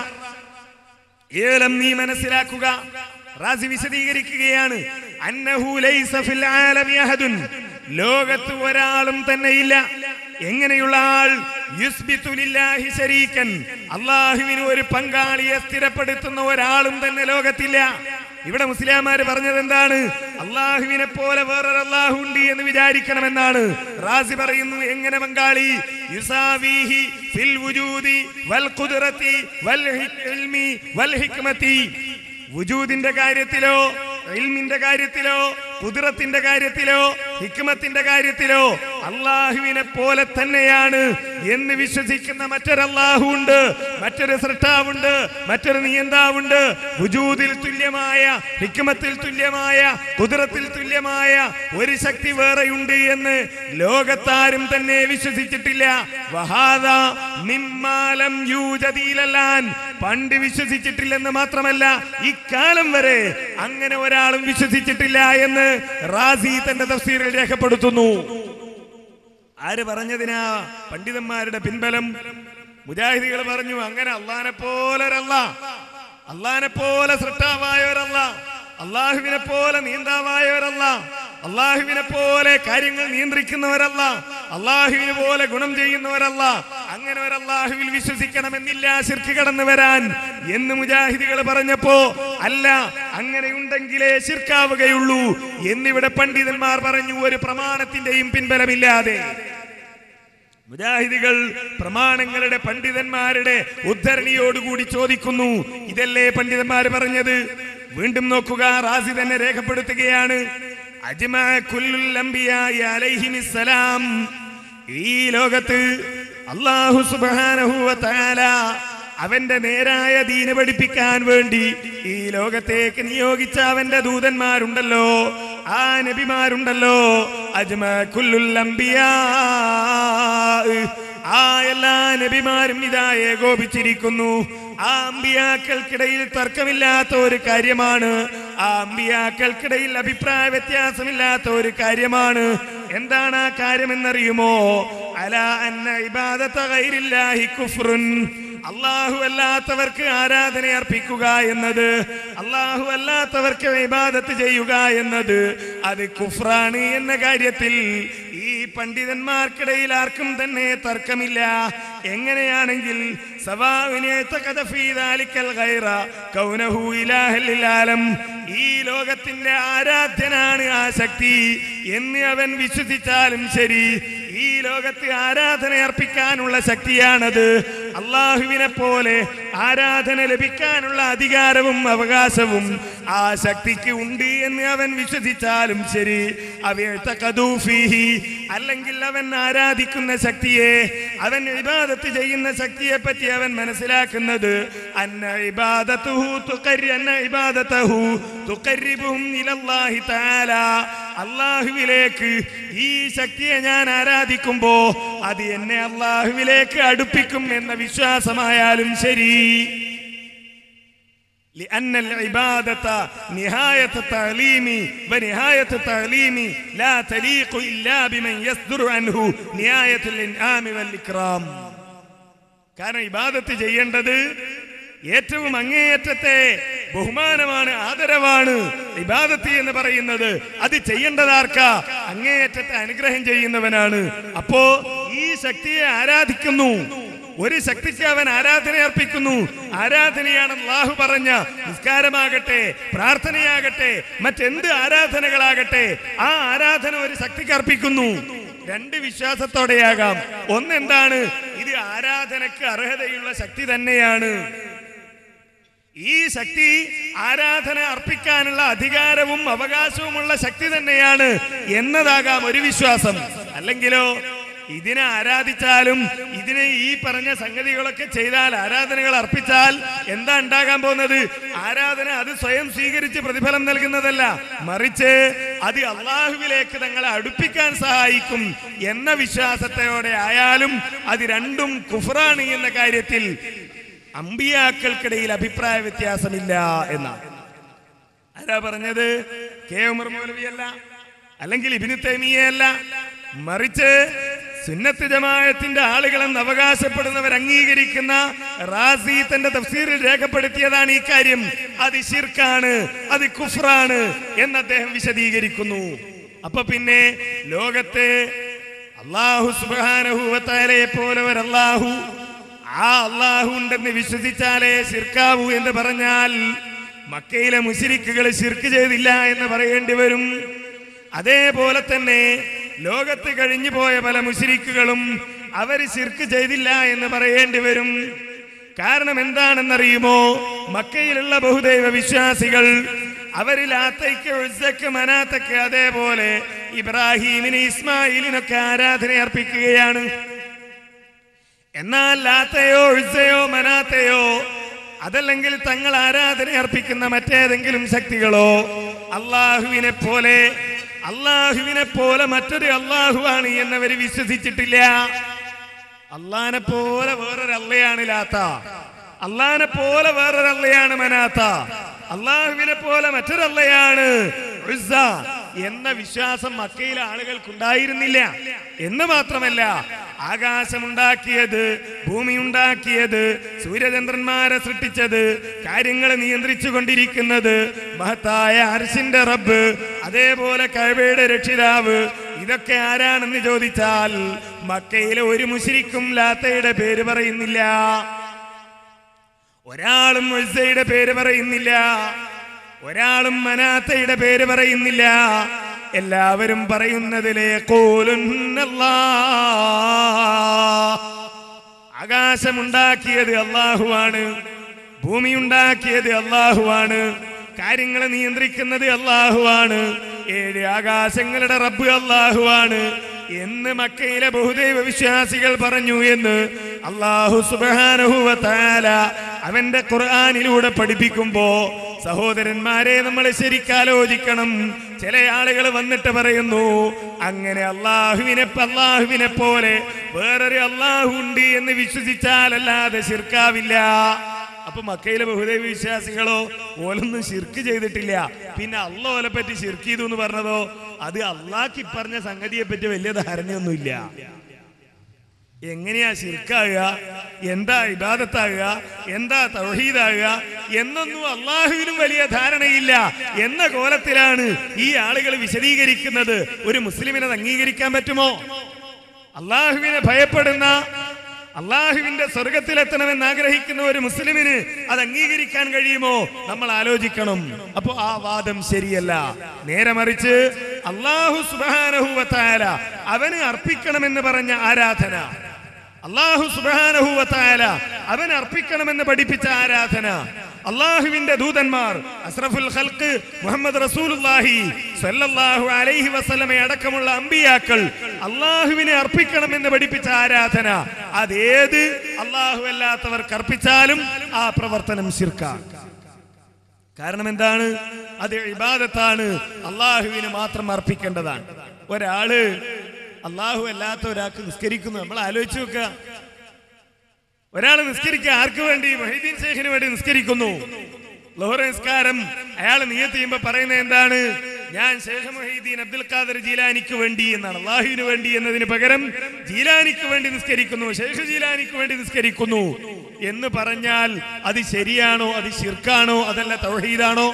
ഏലം നീ മനസ്സിലാക്കുക റാസി വിശദീകരിക്കുകയാണ് അന്നഹു ലൈസ ഫിൽ ആലമി അഹദുൻ ലോകത്ത് ഒരാളും തന്നെ ഇല്ല എങ്ങനെയുള്ള ആൾ യുസ്ബിതു ലില്ലാഹി ശരീക്കൻ അള്ളാഹുവിന് ഒരു പങ്കാളിയെ സ്ഥിരപ്പെടുത്തുന്ന ഒരാളും തന്നെ ലോകത്തില്ല ഇവിടെ മുസ്ലിംമാര് പറഞ്ഞത് എന്താണ് അള്ളാഹുവിനെ പോലെ വേറൊരു അള്ളാഹു ഉണ്ട് എന്ന് വിചാരിക്കണമെന്നാണ് റാസി പറയുന്നു എങ്ങനെ പങ്കാളി യുസാവീഹി ഫിൽ വുജൂദി വൽ ഖുദ്റതി വൽ ഇൽമി വൽ ഹിക്മതി വുജൂദിന്റെ കാര്യത്തിലോ ഇൽമിന്റെ കാര്യത്തിലോ കുതിരത്തിന്റെ കാര്യത്തിലോ ഹിക്മത്തിന്റെ കാര്യത്തിലോ അള്ളാഹുവിനെ പോലെ തന്നെയാണ് എന്ന് വിശ്വസിക്കുന്ന മറ്റൊരു അള്ളാഹു ഉണ്ട് മറ്റൊരു സൃഷ്ടാവുണ്ട് മറ്റൊരു നിയന്താവുണ്ട് വുജൂദിൽ തുല്യമായ ഹിക്മത്തിൽ തുല്യമായ കുതിരത്തിൽ തുല്യമായ ഒരു ശക്തി വേറെയുണ്ട് എന്ന് ലോകത്താരും തന്നെ വിശ്വസിച്ചിട്ടില്ല വഹാദ മിമ്മാലം യൂജദീലല്ലാൻ പണ്ട് വിശ്വസിച്ചിട്ടില്ലെന്ന് മാത്രമല്ല ഇക്കാലം വരെ അങ്ങനെ ഒരാളും വിശ്വസിച്ചിട്ടില്ല എന്ന് റാസി തന്റെ തഫ്സീറിൽ രേഖപ്പെടുത്തുന്നു ആര് പറഞ്ഞതിനാ പണ്ഡിതന്മാരുടെ പിൻബലം മുജാഹിദികൾ പറഞ്ഞു അങ്ങനെ അള്ളാനെ പോലെ ഒരല്ല അള്ളാനെ പോലെ സൃഷ്ടാവായ ഒരല്ല അള്ളാഹുവിനെ പോലെ നീന്താവായവരല്ല അള്ളാഹുവിനെ പോലെ കാര്യങ്ങൾ നിയന്ത്രിക്കുന്നവരല്ല അള്ളാഹുവിനെ പോലെ ഗുണം ചെയ്യുന്നവരല്ല അങ്ങനെ ഒരു അള്ളാഹുവിൽ വിശ്വസിക്കണമെന്നില്ല ശിർക്ക് കടന്നു വരാൻ എന്ന് മുജാഹിദികൾ പറഞ്ഞപ്പോ അല്ല അങ്ങനെയുണ്ടെങ്കിലേ ശിർക്കാവുകയുള്ളൂ എന്നിവിടെ പണ്ഡിതന്മാർ പറഞ്ഞു ഒരു പ്രമാണത്തിന്റെയും പിൻബലമില്ലാതെ മുജാഹിദികൾ പ്രമാണങ്ങളുടെ പണ്ഡിതന്മാരുടെ ഉദ്ധരണിയോടുകൂടി ചോദിക്കുന്നു ഇതല്ലേ പണ്ഡിതന്മാർ പറഞ്ഞത് വീണ്ടും നോക്കുക റാസി തന്നെ രേഖപ്പെടുത്തുകയാണ് അജ്മാ കുല്ലുൽ അംബിയായി അലൈഹിമിസ്സലാം ഈ ലോകത്ത് അള്ളാഹു സുബ്ഹാനഹു വ തആല അവന്റെ നേരായ ദീന പഠിപ്പിക്കാൻ വേണ്ടി ഈ ലോകത്തേക്ക് നിയോഗിച്ച അവന്റെ ദൂതന്മാരുണ്ടല്ലോ ആ നബിമാരുണ്ടല്ലോ അജ്മാ കുല്ലുൽ അംബിയാ ആ എല്ലാ നബിമാരും ഇതാ ഏകോപിച്ചിരിക്കുന്നു ആ അമ്പിയാക്കൾക്കിടയിൽ തർക്കമില്ലാത്ത ഒരു കാര്യമാണ് ആ അമ്പിയാക്കൾക്കിടയിൽ അഭിപ്രായ വ്യത്യാസമില്ലാത്ത ഒരു കാര്യമാണ് എന്താണ് ആ കാര്യമെന്നറിയുമോ അല അന്ന ഇബാദത്ത ഗൈരില്ലാഹി കുഫ്റുൻ അള്ളാഹു അല്ലാത്തവർക്ക് ആരാധന അർപ്പിക്കുക എന്നത് അള്ളാഹു അല്ലാത്തവർക്ക് ഇബാദത്ത് ചെയ്യുക എന്നത് അത് കുഫ്രാണ് എന്ന കാര്യത്തിൽ ഈ പണ്ഡിതന്മാർക്കിടയിൽ ആർക്കും തന്നെ തർക്കമില്ല എങ്ങനെയാണെങ്കിൽ സവാവിനെ ഈ ലോകത്തിന്റെ ആരാധ്യനാണ് ആ ശക്തി എന്ന് അവൻ വിശ്വസിച്ചാലും ശരി ഈ ലോകത്ത് ആരാധന അർപ്പിക്കാനുള്ള ശക്തിയാണത് അള്ളാഹുവിനെ പോലെ ആരാധന ലഭിക്കാനുള്ള അധികാരവും അവകാശവും ആ ശക്തിക്ക് ഉണ്ട് എന്ന് അവൻ വിശ്വസിച്ചാലും ശരി അവയത്ത കദൂഫീഹി അല്ലെങ്കിൽ അവൻ ആരാധിക്കുന്ന ശക്തിയെ അവൻ ഇബാദത്ത് ചെയ്യുന്ന ശക്തിയെ പറ്റി അവൻ മനസ്സിലാക്കുന്നത് അന്ന ഇബാദത്തുഹു തുഖരി അന്ന ഇബാദത്തഹു തുഖരിബുഹും ഇലല്ലാഹി തആല അള്ളാഹുവിലേക്ക് ഈ ശക്തിയെ ഞാൻ ആരാധിക്കുമ്പോ അത് എന്നെ അള്ളാഹുവിലേക്ക് അടുപ്പിക്കും എന്ന വിശ്വാസമായാലും ശരി لأن العبادة نهاية التعليم ونهاية التعليم لا تليق إلا بمن يصدر عنه نهاية الإنعام والإكرام കാരണം ഇബാദത്ത് ചെയ്യേണ്ടത് ഏറ്റവും അങ്ങേയറ്റത്തെ ബഹുമാനമാണ് ആദരവാണ് ഇബാദത്ത് എന്ന് പറയുന്നത് അത് ചെയ്യേണ്ടതാർക്ക അങ്ങേയറ്റത്തെ അനുഗ്രഹം ചെയ്യുന്നവനാണ് അപ്പോ ഈ ശക്തിയെ ആരാധിക്കുന്നു ഒരു ശക്തിക്ക് അവൻ ആരാധന അർപ്പിക്കുന്നു ആരാധനയാണ് അള്ളാഹു പറഞ്ഞ നിസ്കാരമാകട്ടെ പ്രാർത്ഥനയാകട്ടെ മറ്റെന്ത് ആരാധനകളാകട്ടെ ആ ആരാധന ഒരു ശക്തിക്ക് അർപ്പിക്കുന്നു രണ്ട് വിശ്വാസത്തോടെയാകാം ഒന്നെന്താണ് ഇത് ആരാധനക്ക് അർഹതയുള്ള ശക്തി തന്നെയാണ് ഈ ശക്തി ആരാധന അർപ്പിക്കാനുള്ള അധികാരവും അവകാശവുമുള്ള ശക്തി തന്നെയാണ് എന്നതാകാം ഒരു വിശ്വാസം അല്ലെങ്കിലോ ഇതിനെ ആരാധിച്ചാലും ഇതിനെ ഈ പറഞ്ഞ സംഗതികളൊക്കെ ചെയ്താൽ ആരാധനകൾ അർപ്പിച്ചാൽ എന്താ ഉണ്ടാകാൻ പോകുന്നത് ആരാധന അത് സ്വയം സ്വീകരിച്ച് പ്രതിഫലം നൽകുന്നതല്ല മറിച്ച് അത് അള്ളാഹുവിലേക്ക് തങ്ങളെ അടുപ്പിക്കാൻ സഹായിക്കും എന്ന വിശ്വാസത്തോടെ ആയാലും അത് രണ്ടും കുഫറാണ് എന്ന കാര്യത്തിൽ അമ്പിയാക്കൾക്കിടയിൽ അഭിപ്രായ വ്യത്യാസമില്ല എന്നാണ് ആരാ പറഞ്ഞത് കെ ഉമർ മൗലവിയല്ല അല്ലെങ്കിൽ ഇബിനു തൈമിയല്ല മറിച്ച് സുന്നത്ത് ജമാഅത്തിന്റെ ആളുകളെന്ന് അവകാശപ്പെടുന്നവർ അംഗീകരിക്കുന്ന റാസി തന്റെ തഫ്സീറിൽ രേഖപ്പെടുത്തിയതാണ് ഈ കാര്യം അത് ശിർക്കാണ് അത് കുഫ്രാണ് എന്ന് അദ്ദേഹം വിശദീകരിക്കുന്നു അപ്പൊ പിന്നെ ലോകത്തെ അള്ളാഹു സുബാനഹുവത്താലെ പോലെ ഒരു അള്ളാഹു ആ അള്ളാഹു ഉണ്ടെന്ന് വിശ്വസിച്ചാലേ ശിർക്കാവൂ എന്ന് പറഞ്ഞാൽ മക്കയിലെ മുശിരിക്കുകൾ ശിർക്ക് ചെയ്തില്ല എന്ന് പറയേണ്ടി വരും അതേപോലെ തന്നെ ലോകത്ത് കഴിഞ്ഞു പോയ പല മുശിരിക്കുകളും അവർ ശിർക്ക് ചെയ്തില്ല എന്ന് പറയേണ്ടി വരും കാരണം എന്താണെന്നറിയുമോ മക്കയിലുള്ള ബഹുദൈവ വിശ്വാസികൾ അവരിൽ ആത്തയ്ക്ക് ഉസ്സക്ക് മനാത്തക്ക് അതേപോലെ ഇബ്രാഹീമിന് ഇസ്മായിലിനൊക്കെ ആരാധന അർപ്പിക്കുകയാണ് എന്നാൽ ലാത്തയോ ഉഴ്സയോ മനാത്തയോ അതല്ലെങ്കിൽ തങ്ങൾ ആരാധന അർപ്പിക്കുന്ന മറ്റേതെങ്കിലും ശക്തികളോ അള്ളാഹുവിനെ പോലെ അള്ളാഹുവിനെ പോലെ മറ്റൊരു അള്ളാഹുവാണ് എന്നവർ വിശ്വസിച്ചിട്ടില്ല അള്ളാനെ പോലെ വേറൊരു അള്ളയാണ് ലാത്ത അള്ളാനെ പോലെ വേറൊരു അള്ളയാണ് മനാത്ത അള്ളാഹുവിനെ പോലെ മറ്റൊരു അള്ളയാണ് ഉസ്സ എന്ന വിശ്വാസം മക്കയിലെ ആളുകൾക്കുണ്ടായിരുന്നില്ല എന്ന് മാത്രമല്ല ആകാശമുണ്ടാക്കിയത് ഭൂമി ഉണ്ടാക്കിയത് സൂര്യചന്ദ്രന്മാരെ സൃഷ്ടിച്ചത് കാര്യങ്ങൾ നിയന്ത്രിച്ചു കൊണ്ടിരിക്കുന്നത് മഹത്തായ അർശിന്റെ റബ്ബ് അതേപോലെ കഴവയുടെ രക്ഷിതാവ് ഇതൊക്കെ ആരാണെന്ന് ചോദിച്ചാൽ മക്കയിലെ ഒരു മുശിരിക്കും ലാത്തയുടെ പേര് പറയുന്നില്ല ഒരാളും ഉത്സയുടെ പേര് പറയുന്നില്ല ഒരാളും മനാത്തയുടെ പേര് പറയുന്നില്ല എല്ലാവരും പറയുന്നതിലെ കോലുന്നല്ലാ ആകാശമുണ്ടാക്കിയത് അള്ളാഹുവാണ് ഭൂമി ഉണ്ടാക്കിയത് അള്ളാഹുവാണ് കാര്യങ്ങളെ നിയന്ത്രിക്കുന്നത് അള്ളാഹുവാണ് ഏഴ് ആകാശങ്ങളുടെ റബ്ബ് അള്ളാഹുവാണ് എന്ന് മക്കയിലെ ബഹുദൈവ വിശ്വാസികൾ പറഞ്ഞു എന്ന് അള്ളാഹു സുബാനഹുവ താല അവന്റെ ഖുർആാനിലൂടെ പഠിപ്പിക്കുമ്പോ സഹോദരന്മാരെ നമ്മൾ ശരിക്കാലോചിക്കണം ചില ആളുകൾ വന്നിട്ട് പറയുന്നു അങ്ങനെ അള്ളാഹുവിനെ അള്ളാഹുവിനെ പോലെ വേറൊരു അള്ളാഹു ഉണ്ട് എന്ന് വിശ്വസിച്ചാലല്ലാതെ ശിർക്കാവില്ല അപ്പൊ മക്കയിലെ ബഹുദൈവ വിശ്വാസികളോ ഓലൊന്നും ശിർക്ക് ചെയ്തിട്ടില്ല പിന്നെ അള്ള ഓലെ പറ്റി ശിർക്ക് ചെയ്തു എന്ന് പറഞ്ഞതോ അത് അള്ളാഹ് പറഞ്ഞ സംഗതിയെ പറ്റി വലിയ ധാരണയൊന്നുമില്ല എങ്ങനെയാ ശിർക്കാകുക എന്താ ഇബാദത്താകുക എന്താ തൗഹീദാകുക എന്നൊന്നും അള്ളാഹുവിനും വലിയ ധാരണയില്ല എന്ന കോലത്തിലാണ് ഈ ആളുകൾ വിശദീകരിക്കുന്നത് ഒരു മുസ്ലിമിനെ അത് അംഗീകരിക്കാൻ പറ്റുമോ അള്ളാഹുവിനെ ഭയപ്പെടുന്ന അള്ളാഹുവിന്റെ സ്വർഗത്തിലെത്തണമെന്ന് ആഗ്രഹിക്കുന്ന ഒരു മുസ്ലിമിന് അത് അംഗീകരിക്കാൻ കഴിയുമോ നമ്മൾ ആലോചിക്കണം അപ്പോ ആ വാദം ശരിയല്ല നേരെ മറിച്ച് അള്ളാഹു സുബാനഹുവത്തായ അവന് അർപ്പിക്കണമെന്ന് പറഞ്ഞ ആരാധന അള്ളാഹു സുബാനഹുവത്തായ അവൻ അർപ്പിക്കണമെന്ന് പഠിപ്പിച്ച ആരാധന അള്ളാഹുവിന്റെ ദൂതന്മാർ അസ്രഫുൽ ഖൽക്ക് മുഹമ്മദ് റസൂലുള്ളാഹി സല്ലല്ലാഹു അലൈഹി വസല്ലമെ അടക്കമുള്ള അമ്പിയാക്കൾ അള്ളാഹുവിനെ അർപ്പിക്കണമെന്ന് പഠിപ്പിച്ച ആരാധന അതേത് അള്ളാഹു അല്ലാത്തവർക്ക് അർപ്പിച്ചാലും ആ പ്രവർത്തനം ശിർക്കാണ് കാരണം എന്താണ് അത് ഇബാദത്താണ് അള്ളാഹുവിന് മാത്രം അർപ്പിക്കേണ്ടതാണ് ഒരാള് അള്ളാഹു അല്ലാത്ത ഒരാൾക്ക് നിസ്കരിക്കുന്നു നമ്മൾ ആലോചിച്ച് നോക്കുക ഒരാൾ നിസ്കരിക്കുക ആർക്ക് വേണ്ടി മൊഹീദ്ദീൻ ശേഖിന് വേണ്ടി നിസ്കരിക്കുന്നു ലോഹർ നിസ്കാരം അയാൾ നിയത്ത് ചെയ്യുമ്പോ പറയുന്നത് എന്താണ് ഞാൻ ശേഖ് മൊഹീദ്ദീൻ അബ്ദുൽ ഖാദർ ജീലാനിക്ക് വേണ്ടി എന്നാണ് അള്ളാഹുവിന് വേണ്ടി എന്നതിന് പകരം ജീലാനിക്ക് വേണ്ടി നിസ്കരിക്കുന്നു ശേഖ് ജീലാനിക്ക് വേണ്ടി നിസ്കരിക്കുന്നു എന്ന് പറഞ്ഞാൽ അത് ശരിയാണോ അത് ശിർക്കാണോ അതല്ല തൗഹീദാണോ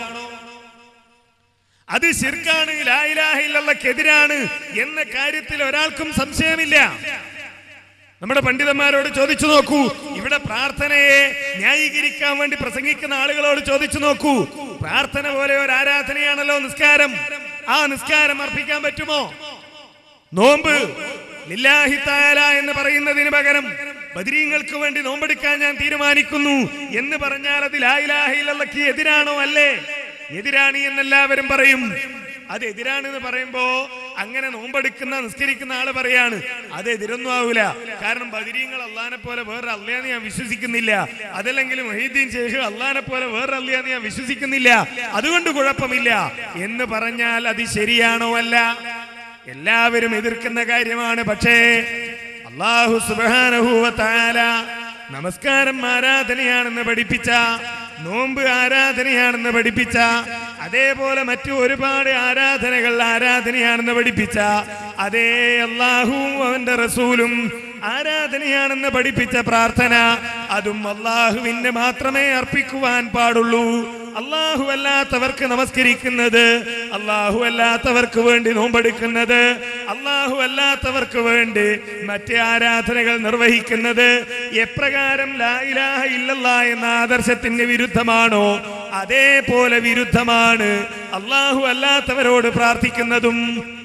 അത് ശിർക്കാണ് ലായിലാഹില്ലെതിരാണ് എന്ന കാര്യത്തിൽ ഒരാൾക്കും സംശയമില്ല നമ്മുടെ പണ്ഡിതന്മാരോട് ചോദിച്ചു നോക്കൂ ഇവിടെ പ്രാർത്ഥനയെ ന്യായീകരിക്കാൻ വേണ്ടി പ്രസംഗിക്കുന്ന ആളുകളോട് ചോദിച്ചു നോക്കൂ പ്രാർത്ഥന പോലെ ഒരു ആരാധനയാണല്ലോ നിസ്കാരം ആ നിസ്കാരം അർപ്പിക്കാൻ പറ്റുമോ നോമ്പ് ലില്ലാഹി തആല എന്ന് പറയുന്നതിന് പകരം ബദരീങ്ങൾക്ക് വേണ്ടി നോമ്പെടുക്കാൻ ഞാൻ തീരുമാനിക്കുന്നു എന്ന് പറഞ്ഞാൽ അത് ലാ ഇലാഹ ഇല്ലല്ലക്ക് എതിരാണോ അല്ലേ എതിരാണ് എന്നെല്ലാവരും പറയും അത് എതിരാണെന്ന് പറയുമ്പോ അങ്ങനെ നോമ്പെടുക്കുന്ന നിസ്കരിക്കുന്ന ആള് പറയാണ് അത് എതിരൊന്നും ആവൂല കാരണം ബദിരീങ്ങൾ അള്ളഹാനെ പോലെ വേറെ അല്ലയെന്ന് ഞാൻ വിശ്വസിക്കുന്നില്ല അതല്ലെങ്കിൽ മൊഹീദ്ദീൻ ഷേഖ് അള്ളഹാനെ പോലെ വേറെ അല്ലയെന്ന് ഞാൻ വിശ്വസിക്കുന്നില്ല അതുകൊണ്ട് കുഴപ്പമില്ല എന്ന് പറഞ്ഞാൽ അത് ശരിയാണോ അല്ല എല്ലാവരും എതിർക്കുന്ന കാര്യമാണ് പക്ഷേ അള്ളാഹു സുബാനഹൂവത്താല നമസ്കാരം ആരാധനയാണെന്ന് പഠിപ്പിച്ച നോമ്പ് ആരാധനയാണെന്ന് പഠിപ്പിച്ച അതേപോലെ മറ്റു ഒരുപാട് ആരാധനകൾ ആരാധനയാണെന്ന് പഠിപ്പിച്ച അതേ അള്ളാഹുവും അവന്റെ റസൂലും ആരാധനയാണെന്ന് പഠിപ്പിച്ച പ്രാർത്ഥന അതും അള്ളാഹുവിന് മാത്രമേ അർപ്പിക്കുവാൻ പാടുള്ളൂ അള്ളാഹു അല്ലാത്തവർക്ക് നമസ്കരിക്കുന്നത് അള്ളാഹു അല്ലാത്തവർക്ക് വേണ്ടി നോമ്പെടുക്കുന്നത് അള്ളാഹു അല്ലാത്തവർക്ക് വേണ്ടി മറ്റ് ആരാധനകൾ നിർവഹിക്കുന്നത് എപ്രകാരം ലാ ഇലാഹ ഇല്ലല്ലാ എന്ന ആദർശത്തിന് വിരുദ്ധമാണോ അതേപോലെ വിരുദ്ധമാണ് അള്ളാഹു അല്ലാത്തവരോട് പ്രാർത്ഥിക്കുന്നതും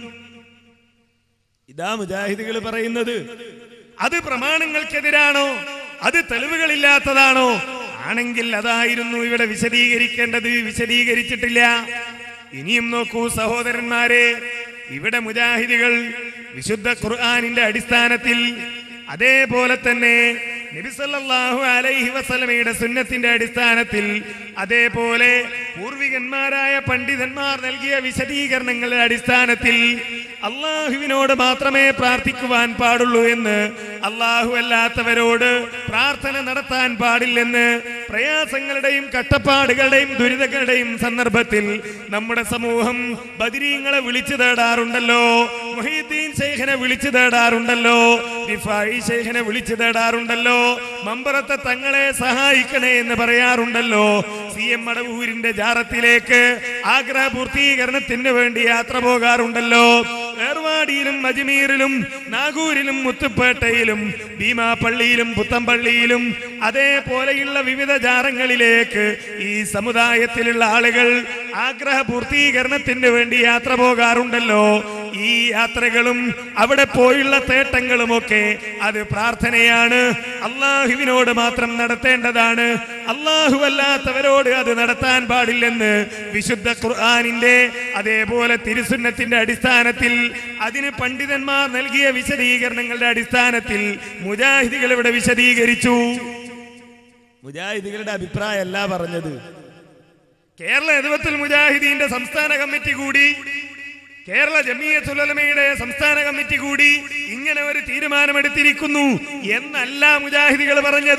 ഇതാ മുജാഹിദുകൾ പറയുന്നത് അത് പ്രമാണങ്ങൾക്കെതിരാണോ അത് തെളിവുകളില്ലാത്തതാണോ ആണെങ്കിൽ അതായിരുന്നു ഇവിടെ വിശദീകരിക്കേണ്ടത് വിശദീകരിച്ചിട്ടില്ല ഇനിയും നോക്കൂ സഹോദരന്മാരെ ഇവിടെ മുജാഹിദികൾ വിശുദ്ധ ഖുർആാനിന്റെ അടിസ്ഥാനത്തിൽ അതേപോലെ തന്നെ നബിസല്ലാഹു അലൈഹി വസലമയുടെ സുന്നത്തിന്റെ അടിസ്ഥാനത്തിൽ അതേപോലെ പൂർവികന്മാരായ പണ്ഡിതന്മാർ നൽകിയ വിശദീകരണങ്ങളുടെ അടിസ്ഥാനത്തിൽ അള്ളാഹുവിനോട് മാത്രമേ പ്രാർത്ഥിക്കുവാൻ പാടുള്ളൂ എന്ന് അള്ളാഹു അല്ലാത്തവരോട് പ്രാർത്ഥന നടത്താൻ പാടില്ലെന്ന് പ്രയാസങ്ങളുടെയും കട്ടപ്പാടുകളുടെയും ദുരിതങ്ങളുടെയും സന്ദർഭത്തിൽ നമ്മുടെ സമൂഹം ബദിരീങ്ങളെ വിളിച്ചു തേടാറുണ്ടല്ലോ മൊഹീദ്ദീൻ ശൈഖനെ വിളിച്ചു തേടാറുണ്ടല്ലോ റിഫായി ശൈഖനെ വിളിച്ചു തേടാറുണ്ടല്ലോ മമ്പറത്തെ തങ്ങളെ സഹായിക്കണേ എന്ന് പറയാറുണ്ടല്ലോ സി എം മടവൂരിന്റെ ജാറത്തിലേക്ക് ആഗ്രഹ പൂർത്തീകരണത്തിന് വേണ്ടി യാത്ര പോകാറുണ്ടല്ലോ ഏർവാടിയിലും അജ്മീറിലും നാഗൂരിലും മുത്തുപ്പേട്ടയിലും ഭീമാപ്പള്ളിയിലും പുത്തമ്പള്ളിയിലും അതേപോലെയുള്ള വിവിധ ജാറങ്ങളിലേക്ക് ഈ സമുദായത്തിലുള്ള ആളുകൾ ആഗ്രഹ പൂർത്തീകരണത്തിന് വേണ്ടി യാത്ര പോകാറുണ്ടല്ലോ ഈ യാത്രകളും അവിടെ പോയുള്ള തേട്ടങ്ങളുമൊക്കെ അത് പ്രാർത്ഥനയാണ് അള്ളാഹുവിനോട് മാത്രം നടത്തേണ്ടതാണ് അള്ളാഹു അല്ലാത്തവരോട് അത് നടത്താൻ പാടില്ലെന്ന് വിശുദ്ധ ഖുർആാനിന്റെ അതേപോലെ തിരുസുന്നത്തിന്റെ അടിസ്ഥാനത്തിൽ അതിന് പണ്ഡിതന്മാർ നൽകിയ വിശദീകരണങ്ങളുടെ അടിസ്ഥാനത്തിൽ മുജാഹിദികൾ ഇവിടെ വിശദീകരിച്ചു മുജാഹിദികളുടെ അഭിപ്രായമല്ല പറഞ്ഞത് കേരള എതിവത്തുൽ മുജാഹിദീന്റെ സംസ്ഥാന കമ്മിറ്റി കൂടി കേരള ജമിയത്തുലമയുടെ സംസ്ഥാന കമ്മിറ്റി കൂടി ഇങ്ങനെ ഒരു തീരുമാനമെടുത്തിരിക്കുന്നു എന്നല്ല മുജാഹിദികൾ പറഞ്ഞത്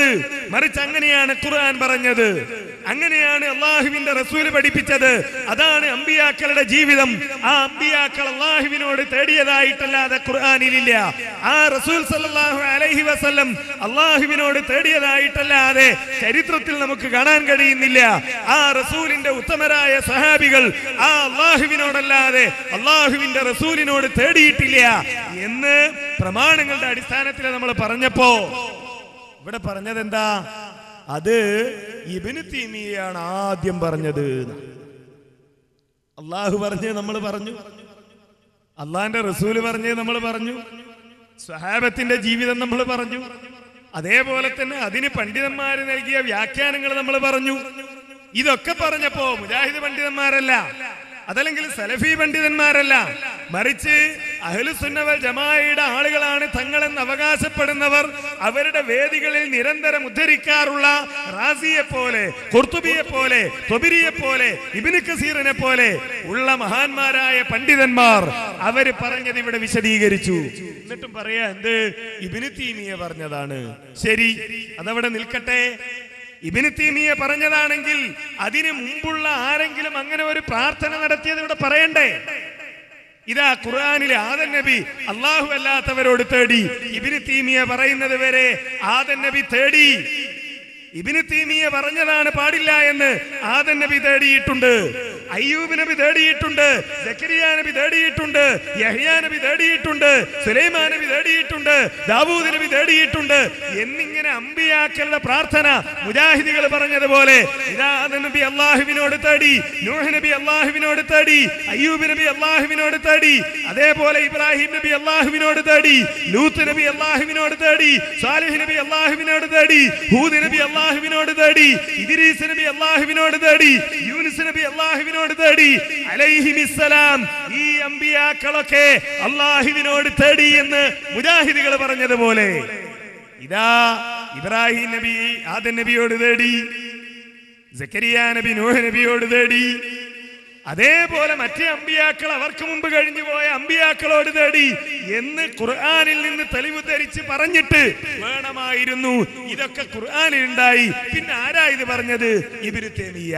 മറിച്ച് അങ്ങനെയാണ് ഖുർആൻ പറഞ്ഞത് അങ്ങനെയാണ് അള്ളാഹുവിന്റെ റസൂല് പഠിപ്പിച്ചത് അതാണ് അമ്പിയാക്കളുടെ ജീവിതം ആ അമ്പിയാക്കൾ അള്ളാഹുവിനോട് തേടിയതായിട്ടല്ലാതെ ഖുർആനിലില്ല ആ റസൂൽ സല്ലല്ലാഹു അലൈഹി വസല്ലം അള്ളാഹുവിനോട് തേടിയതായിട്ടല്ലാതെ ചരിത്രത്തിൽ നമുക്ക് കാണാൻ കഴിയുന്നില്ല ആ റസൂലിന്റെ ഉത്തമരായ സഹാബികൾ ആ അള്ളാഹുവിനോടല്ലാതെ അള്ളാഹുവിന്റെ റസൂലിനോട് തേടിയിട്ടില്ല എന്ന് പ്രമാണങ്ങളുടെ അടിസ്ഥാനത്തിൽ നമ്മൾ പറഞ്ഞപ്പോ ഇവിടെ പറഞ്ഞത് എന്താ അത് ഇബിന് തീമിയാണ് ആദ്യം പറഞ്ഞത് അള്ളാഹു പറഞ്ഞ് നമ്മൾ പറഞ്ഞു അള്ളാന്റെ റസൂല് പറഞ്ഞ് നമ്മൾ പറഞ്ഞു സ്വഹാബത്തിന്റെ ജീവിതം നമ്മൾ പറഞ്ഞു അതേപോലെ തന്നെ അതിന് പണ്ഡിതന്മാര് നൽകിയ വ്യാഖ്യാനങ്ങൾ നമ്മൾ പറഞ്ഞു ഇതൊക്കെ പറഞ്ഞപ്പോ മുജാഹിദ് പണ്ഡിതന്മാരല്ല അതല്ലെങ്കിൽ സലഫി പണ്ഡിതന്മാരല്ല മറിച്ച് അഹ്ലുസുന്നവൽ ജമാഅയുടെ ആളുകളാണ് തങ്ങളെന്ന് അവകാശപ്പെടുന്നവർ അവരുടെ വേദികളിൽ നിരന്തരം ഉദ്ധരിക്കാറുള്ള റാസിയെ പോലെ കുർത്തുബിയെ പോലെ തൊബിരിയെ പോലെ ഇബിന് കസീറിനെ പോലെ ഉള്ള മഹാന്മാരായ പണ്ഡിതന്മാർ അവര് പറഞ്ഞത് ഇവിടെ വിശദീകരിച്ചു എന്നിട്ടും പറയാ എന്ത് ഇബിന് തീമിയെ പറഞ്ഞതാണ് ശരി അതവിടെ നിൽക്കട്ടെ ഇബിന് തീമിയ പറഞ്ഞതാണെങ്കിൽ അതിന് മുമ്പുള്ള ആരെങ്കിലും അങ്ങനെ ഒരു പ്രാർത്ഥന നടത്തിയത് ഇവിടെ പറയണ്ടേ ഇതാ ഖുർആനിലെ ആദൻ നബി അള്ളാഹു അല്ലാത്തവരോട് തേടി ഇബിന് തീമിയ പറയുന്നത് വരെ ആദൻ നബി തേടി ഇബിന് തീമിയ പറഞ്ഞതാണ് പാടില്ല എന്ന് ആദൻ നബി തേടിയിട്ടുണ്ട് അയ്യൂബ് നബി തേടിയിട്ടുണ്ട് സക്കരിയ നബി തേടിയിട്ടുണ്ട് യഹ്യാ നബി തേടിയിട്ടുണ്ട് സുലൈമാൻ നബി തേടിയിട്ടുണ്ട് ദാവൂദ് നബി തേടിയിട്ടുണ്ട് എന്നിങ്ങനെ അമ്പിയാക്കളുടെ പ്രാർത്ഥന മുജാഹിദികൾ പറഞ്ഞതുപോലെ ഇതാ ആദം നബി അള്ളാഹുവിനോട് തേടി നൂഹ് നബി അള്ളാഹുവിനോട് തേടി അയ്യൂബ് നബി അള്ളാഹുവിനോട് തേടി അതേപോലെ ഇബ്രാഹിം നബി അള്ളാഹുവിനോട് തേടി ലൂത്ത് നബി അള്ളാഹുവിനോട് തേടി സാലിഹ് നബി അള്ളാഹുവിനോട് തേടി ഹൂദ് നബി അള്ളാഹുവിനോട് തേടി ഇദ്രീസ് നബി അള്ളാഹുവിനോട് തേടി യൂനിസ് നബി അള്ളാഹുവിനോട് തേടി അലൈഹിമിസ്സലാം ഈ അമ്പിയാക്കളൊക്കെ അള്ളാഹുവിനോട് തേടി എന്ന് മുജാഹിദികൾ പറഞ്ഞതുപോലെ ഇതാ ഇബ്രാഹിം നബി ആദൻ നബിയോട് തേടി സക്കരിയ നബി നൂഹ് നബിയോട് തേടി അതേപോലെ മറ്റേ അമ്പിയാക്കൾ അവർക്ക് മുമ്പ് കഴിഞ്ഞു പോയ അമ്പിയാക്കളോട് തേടി എന്ന് ഖുർആനിൽ നിന്ന് തെളിവ് ധരിച്ച് പറഞ്ഞിട്ട് വേണമായിരുന്നു ഇതൊക്കെ ഖുർആനിൽ ഉണ്ടായി പിന്നെ ആരാ ഇത് പറഞ്ഞത് ഇബിന് തേമിയ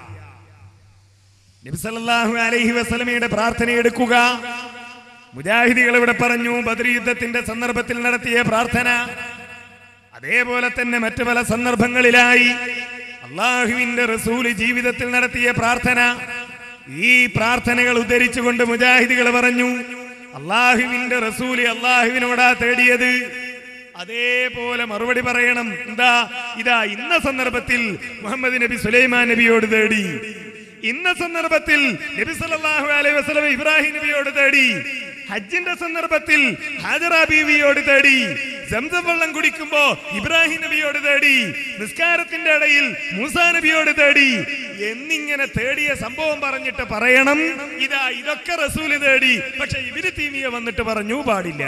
നബി സല്ലല്ലാഹു അലൈഹി വസല്ലമയുടെ പ്രാർത്ഥന എടുക്കുക മുജാഹിദികൾ ഇവിടെ പറഞ്ഞു ബദർ യുദ്ധത്തിന്റെ സന്ദർഭത്തിൽ നടത്തിയ പ്രാർത്ഥന അതേപോലെ തന്നെ മറ്റു പല സന്ദർഭങ്ങളിലായി അള്ളാഹുവിന്റെ റസൂല് ജീവിതത്തിൽ നടത്തിയ പ്രാർത്ഥന ഈ പ്രാർത്ഥനകൾ ഉദ്ധരിച്ചുകൊണ്ട് മുജാഹിദികൾ പറഞ്ഞു അള്ളാഹുവിന്റെ റസൂല് അള്ളാഹുവിനോടാ തേടിയത് അതേപോലെ മറുപടി പറയണം എന്താ ഇതാ ഇന്ന സന്ദർഭത്തിൽ മുഹമ്മദ് നബി സുലൈമാൻ നബിയോട് തേടി ഇന്ന സന്ദർഭത്തിൽ നബി സല്ലല്ലാഹു അലൈഹി വസല്ലം ഇബ്രാഹിം നബിയോട് തേടി ഹജ്ജിന്റെ സന്ദർഭത്തിൽ ഹാജറ ബീവിയോട് തേടി സംസം വെള്ളം കുടിക്കുമ്പോ ഇബ്രാഹിം നബിയോട് തേടി നിസ്കാരത്തിന്റെ ഇടയിൽ മൂസാ നബിയോട് തേടി എന്നിങ്ങനെ തേടിയ സംഭവം പറഞ്ഞിട്ട് പറയണം ഇതാ ഇതൊക്കെ റസൂല് തേടി പക്ഷെ ഇവര് തീമിയ വന്നിട്ട് പറഞ്ഞു പാടില്ല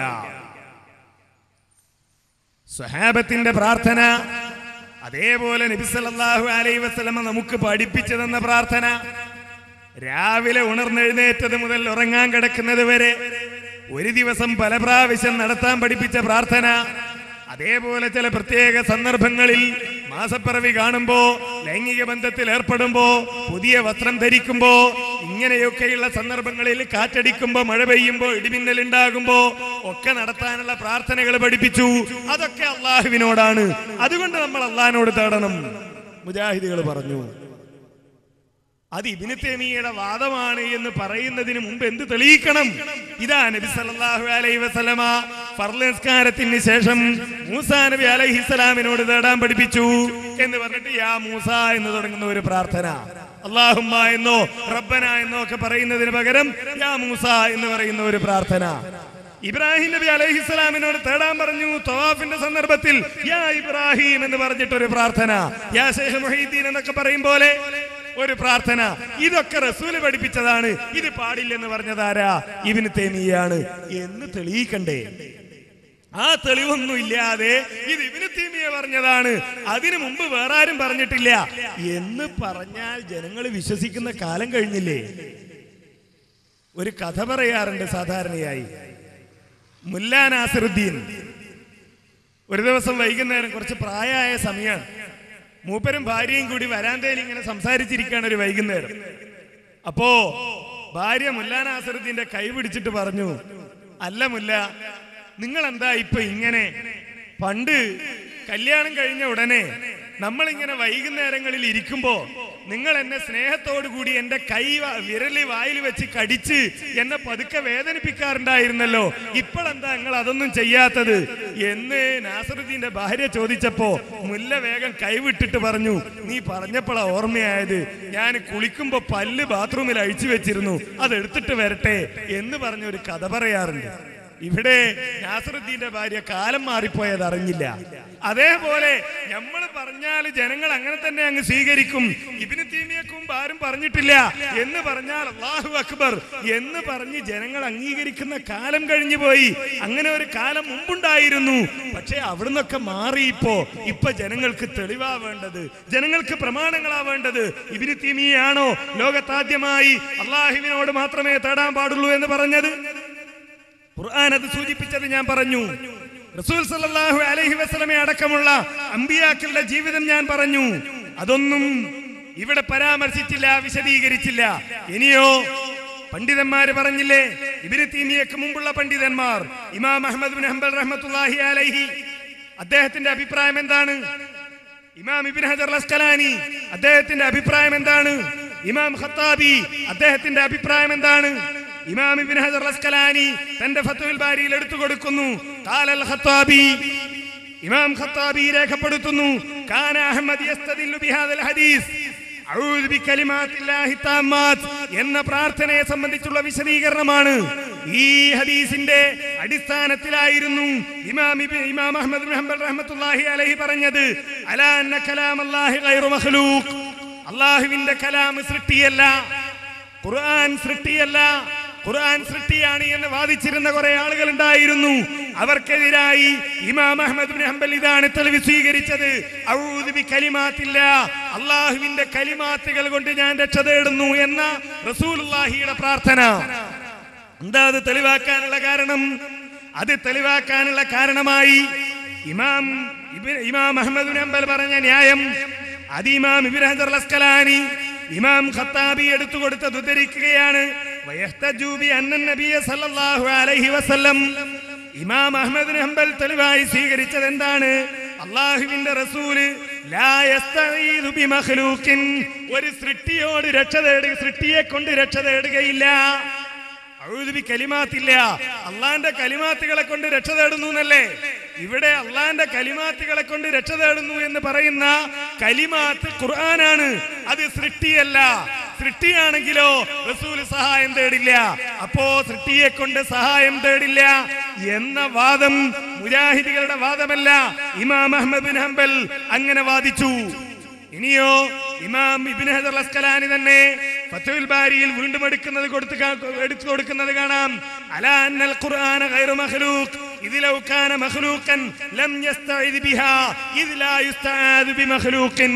സ്വഹാബത്തിന്റെ പ്രാർത്ഥന അതേപോലെ നബി സല്ലല്ലാഹു അലൈഹി വസല്ലമ നമുക്ക് പഠിപ്പിച്ചു തന്ന പ്രാർത്ഥന രാവിലെ ഉണർന്നെഴുന്നേറ്റത് മുതൽ ഉറങ്ങാൻ കിടക്കുന്നത് വരെ ഒരു ദിവസം പല പ്രാവശ്യം നടത്താൻ പഠിപ്പിച്ച പ്രാർത്ഥന അതേപോലെ ചില പ്രത്യേക സന്ദർഭങ്ങളിൽ മാസപ്പിറവി കാണുമ്പോ ലൈംഗിക ബന്ധത്തിൽ ഏർപ്പെടുമ്പോ പുതിയ വസ്ത്രം ധരിക്കുമ്പോ ഇങ്ങനെയൊക്കെയുള്ള സന്ദർഭങ്ങളിൽ കാറ്റടിക്കുമ്പോ മഴ പെയ്യുമ്പോ ഇടിമിന്നൽ ഉണ്ടാകുമ്പോ ഒക്കെ നടത്താനുള്ള പ്രാർത്ഥനകൾ പഠിപ്പിച്ചു അതൊക്കെ അള്ളാഹുവിനോടാണ് അതുകൊണ്ട് നമ്മൾ അള്ളാഹിനോട് തേടണം മുജാഹിദികൾ പറഞ്ഞു അത് ഇബിന് തേമിയുടെ വാദമാണ് എന്ന് പറയുന്നതിന് മുമ്പ് എന്ത് തെളിയിക്കണം ഇതാ നബി സല്ലല്ലാഹു അലൈഹി വസല്ലമ ഫർള് നിസ്കാരത്തിന് ശേഷം മൂസാ നബി അലൈഹിസ്സലാമിനോട് തേടാൻ പഠിപ്പിച്ചു എന്ന് പറഞ്ഞിട്ട് യാ മൂസ എന്ന് തുടങ്ങുന്ന ഒരു പ്രാർത്ഥന അള്ളാഹുമ്മ എന്നോ റബ്ബന എന്നോ ഒക്കെ പറയുന്നതിന് പകരം യാ മൂസ എന്ന് പറയുന്ന ഒരു പ്രാർത്ഥന ഇബ്രാഹിം നബി അലൈഹിസ്സലാമിനോട് തേടാൻ പറഞ്ഞു തവാഫിന്റെ സന്ദർഭത്തിൽ യാ ഇബ്രാഹിം എന്ന് പറഞ്ഞിട്ട് ഒരു പ്രാർത്ഥന യാ ഷെയ്ഖ് മുഹീദ്ദീൻ എന്നൊക്കെ പറയും പോലെ ഒരു പ്രാർത്ഥന ഇതൊക്കെ റസൂല് പഠിപ്പിച്ചതാണ് ഇത് പാടില്ലെന്ന് പറഞ്ഞതാരാ ഇവന് തേമിയാണ് എന്ന് തെളിയിക്കണ്ടേ ആ തെളിവൊന്നും ഇല്ലാതെ ഇത് ഇവന് തീമിയെ പറഞ്ഞതാണ് അതിനു മുമ്പ് വേറെ ആരും പറഞ്ഞിട്ടില്ല എന്ന് പറഞ്ഞാൽ ജനങ്ങൾ വിശ്വസിക്കുന്ന കാലം കഴിഞ്ഞില്ലേ ഒരു കഥ പറയാറുണ്ട് സാധാരണയായി മുല്ല നാസിറുദ്ദീൻ ഒരു ദിവസം വൈകുന്നേരം കുറച്ച് പ്രായമായ സമയമാണ് മൂപ്പരും ഭാര്യയും കൂടി വരാന്തയിൽ ഇങ്ങനെ സംസാരിച്ചിരിക്കുകയാണ് ഒരു വൈകുന്നേരം അപ്പോ ഭാര്യ മുല്ലാ നാസറുദ്ദീന്റെ കൈ പിടിച്ചിട്ട് പറഞ്ഞു അല്ല മുല്ല നിങ്ങൾ എന്താ ഇപ്പൊ ഇങ്ങനെ പണ്ട് കല്യാണം കഴിഞ്ഞ ഉടനെ നമ്മളിങ്ങനെ വൈകുന്നേരങ്ങളിൽ ഇരിക്കുമ്പോ നിങ്ങൾ എന്നെ സ്നേഹത്തോടു കൂടി എന്റെ കൈ വ- വിരല് വായിൽ വെച്ച് കടിച്ച് എന്നെ പതുക്കെ വേദനിപ്പിക്കാറുണ്ടായിരുന്നല്ലോ ഇപ്പോഴെന്താ നിങ്ങൾ അതൊന്നും ചെയ്യാത്തത് എന്ന് നാസറുദ്ദീന്റെ ഭാര്യ ചോദിച്ചപ്പോ മുല്ല വേഗം കൈവിട്ടിട്ട് പറഞ്ഞു നീ പറഞ്ഞപ്പോഴാ ഓർമ്മയായത് ഞാൻ കുളിക്കുമ്പോ പല്ല് ബാത്റൂമിൽ അഴിച്ചു വെച്ചിരുന്നു അത് എടുത്തിട്ട് വരട്ടെ എന്ന് പറഞ്ഞ ഒരു കഥ പറയാറുണ്ട് ഇവിടെ നാസറുദ്ദീന്റെ ഭാര്യ കാലം മാറിപ്പോയത് അറിഞ്ഞില്ല അതേപോലെ നമ്മൾ പറഞ്ഞാൽ ജനങ്ങൾ അങ്ങനെ തന്നെ അങ്ങ് സ്വീകരിക്കും ഇബിന് തീമിയക്കും ആരും പറഞ്ഞിട്ടില്ല എന്ന് പറഞ്ഞാൽ അള്ളാഹു അക്ബർ എന്ന് പറഞ്ഞ് ജനങ്ങൾ അംഗീകരിക്കുന്ന കാലം കഴിഞ്ഞു പോയി അങ്ങനെ ഒരു കാലം മുമ്പുണ്ടായിരുന്നു പക്ഷേ അവിടുന്നൊക്കെ മാറി ഇപ്പോ ഇപ്പൊ ജനങ്ങൾക്ക് തെളിവാ വേണ്ടത് ജനങ്ങൾക്ക് പ്രമാണങ്ങളാ വേണ്ടത് ഇബിന് തീമിയാണോ ലോകത്താദ്യമായി അള്ളാഹുവിനോട് മാത്രമേ തേടാൻ പാടുള്ളൂ എന്ന് പറഞ്ഞത് ഖുർആൻ അത് സൂചിപ്പിച്ചത് ഞാൻ പറഞ്ഞു റസൂൽ സല്ലല്ലാഹു അലൈഹി വസല്ലമയെ അടക്കമുള്ള അമ്പിയാക്കളുടെ ജീവിതം ഞാൻ പറഞ്ഞു അതൊന്നും ഇവിടെ പരാമർശിച്ചില്ല വിശദീകരിച്ചില്ല ഇനിയോ പണ്ഡിതന്മാര് പറഞ്ഞില്ലേ ഇബിന് തീമിയക്ക് മുമ്പുള്ള പണ്ഡിതന്മാർ ഇമാം അഹമ്മദ് ബിൻ ഹംബൽ റഹ്മത്തുള്ളാഹി അലൈഹി അദ്ദേഹത്തിന്റെ അഭിപ്രായം എന്താണ് ഇമാം ഇബിൻ ഹജർ അസ്കലാനി അദ്ദേഹത്തിന്റെ അഭിപ്രായം എന്താണ് ഇമാം ഖത്താബി അദ്ദേഹത്തിന്റെ അഭിപ്രായം എന്താണ് ഇമാം ഇബിൻ ഹജർ അസ്കലാനി തന്റെ ഫത്തുൽ ബാരിയിൽ എടുത്തു കൊടുക്കുന്നു കാലൽ ഖത്താബി ഇമാം ഖത്താബി രേഖപ്പെടുത്തുന്നു കാന അഹമ്മദ് യസ്തദില്ലു ബിഹാദൽ ഹദീസ് അഊദു ബികലിമാത്തില്ലാഹി താമ്മാത്ത് എന്ന പ്രാർത്ഥനയെ സംബന്ധിച്ചുള്ള വിശദീകരണമാണ് ഈ ഹദീസിന്റെ അടിസ്ഥാനത്തിലായിരുന്നു ഇമാം ഇബ്- ഇമാം അഹ്മദ് ബിൻ ഹംബൽ റഹ്മത്തുള്ളാഹി അലൈഹി പറഞ്ഞത് അലാ അന്ന കലാമല്ലാഹി ഗൈറു മഖ്ലൂഖ് അല്ലാഹുവിന്റെ കലാം സൃഷ്ടിയല്ല ഖുർആൻ സൃഷ്ടിയല്ല ഖുർആൻ സൃഷ്ടിയാണ് എന്ന് വാദിച്ചിരുന്ന കുറെ ആളുകൾ ഉണ്ടായിരുന്നു അവർക്കെതിരായി ഇമാം അഹമ്മദ് ബിൻ ഹംബൽ ഇതാണ് തെളിവ് സ്വീകരിച്ചത് ഔദു ബി കലിമാത്തില്ല അള്ളാഹുവിന്റെ കലിമാത്തുകൾ കൊണ്ട് ഞാൻ രക്ഷ തേടുന്നു എന്ന റസൂലുള്ളാഹിയുടെ പ്രാർത്ഥന എന്താ അത് തെളിവാക്കാനുള്ള കാരണം അത് തെളിവാക്കാനുള്ള കാരണമായി ഇമാം ഇബ്നു- ഇമാം അഹമ്മദ് ബിൻ ഹംബൽ പറഞ്ഞ ന്യായം അത് ഇമാം ഇബ്നു ഹജർ അൽ അസ്കലാനി ഇമാം ഖത്താബി എടുത്തു കൊടുത്തത് ഉദ്ധരിക്കുകയാണ് വയഹ്തജു ബി അന്ന നബിയ സല്ലല്ലാഹു അലൈഹി വസല്ലം ഇമാം അഹമ്മദ് ബിൻ ഹംബൽ തെളിവായി സ്വീകരിച്ചത് എന്താണ് അള്ളാഹുവിന്റെ റസൂല് ലാ യസ്തഈദു ബി മഖ്ലൂഖിൻ ഒരു സൃഷ്ടിയോട് രക്ഷ തേടുക സൃഷ്ടിയെ കൊണ്ട് രക്ഷ തേടുകയില്ല അഴുതുബി കലിമാത്തില്ല അള്ളാന്റെ കലിമാത്തുകളെ കൊണ്ട് രക്ഷ തേടുന്നു എന്നല്ലേ ഇവിടെ അള്ളാന്റെ കലിമാത്തുകളെ കൊണ്ട് രക്ഷ തേടുന്നു എന്ന് പറയുന്ന കലിമാത്ത് ഖുർആനാണ് അത് സൃഷ്ടിയല്ല സൃഷ്ടിയാണെങ്കിലോ റസൂല് സഹായം തേടില്ല അപ്പോ സൃഷ്ടിയെ കൊണ്ട് സഹായം തേടില്ല എന്ന വാദം മുജാഹിദികളുടെ വാദമല്ല ഇമാം അഹമ്മദ് ബിൻ ഹംബൽ അങ്ങനെ വാദിച്ചു ഇനിയോ ഇമാം ഇബ്നു ഹജർ അസ്കലാനി തന്നെ ഫത്തുൽ ബാരിയിൽ വീണ്ടും എടുക്കുന്നത് കൊടുത്ത് കാ- എടുത്തു കൊടുക്കുന്നത് കാണാം അലാ അന്നൽ ഖുർആന ഗൈറു മഖ്ലൂഖ് ഇദ് ലൗ കാന മഖ്ലൂഖൻ ലം യസ്തഇദ് ബിഹാ ഇദ് ലാ യുസ്തആദു ബിമഖ്ലൂഖിൻ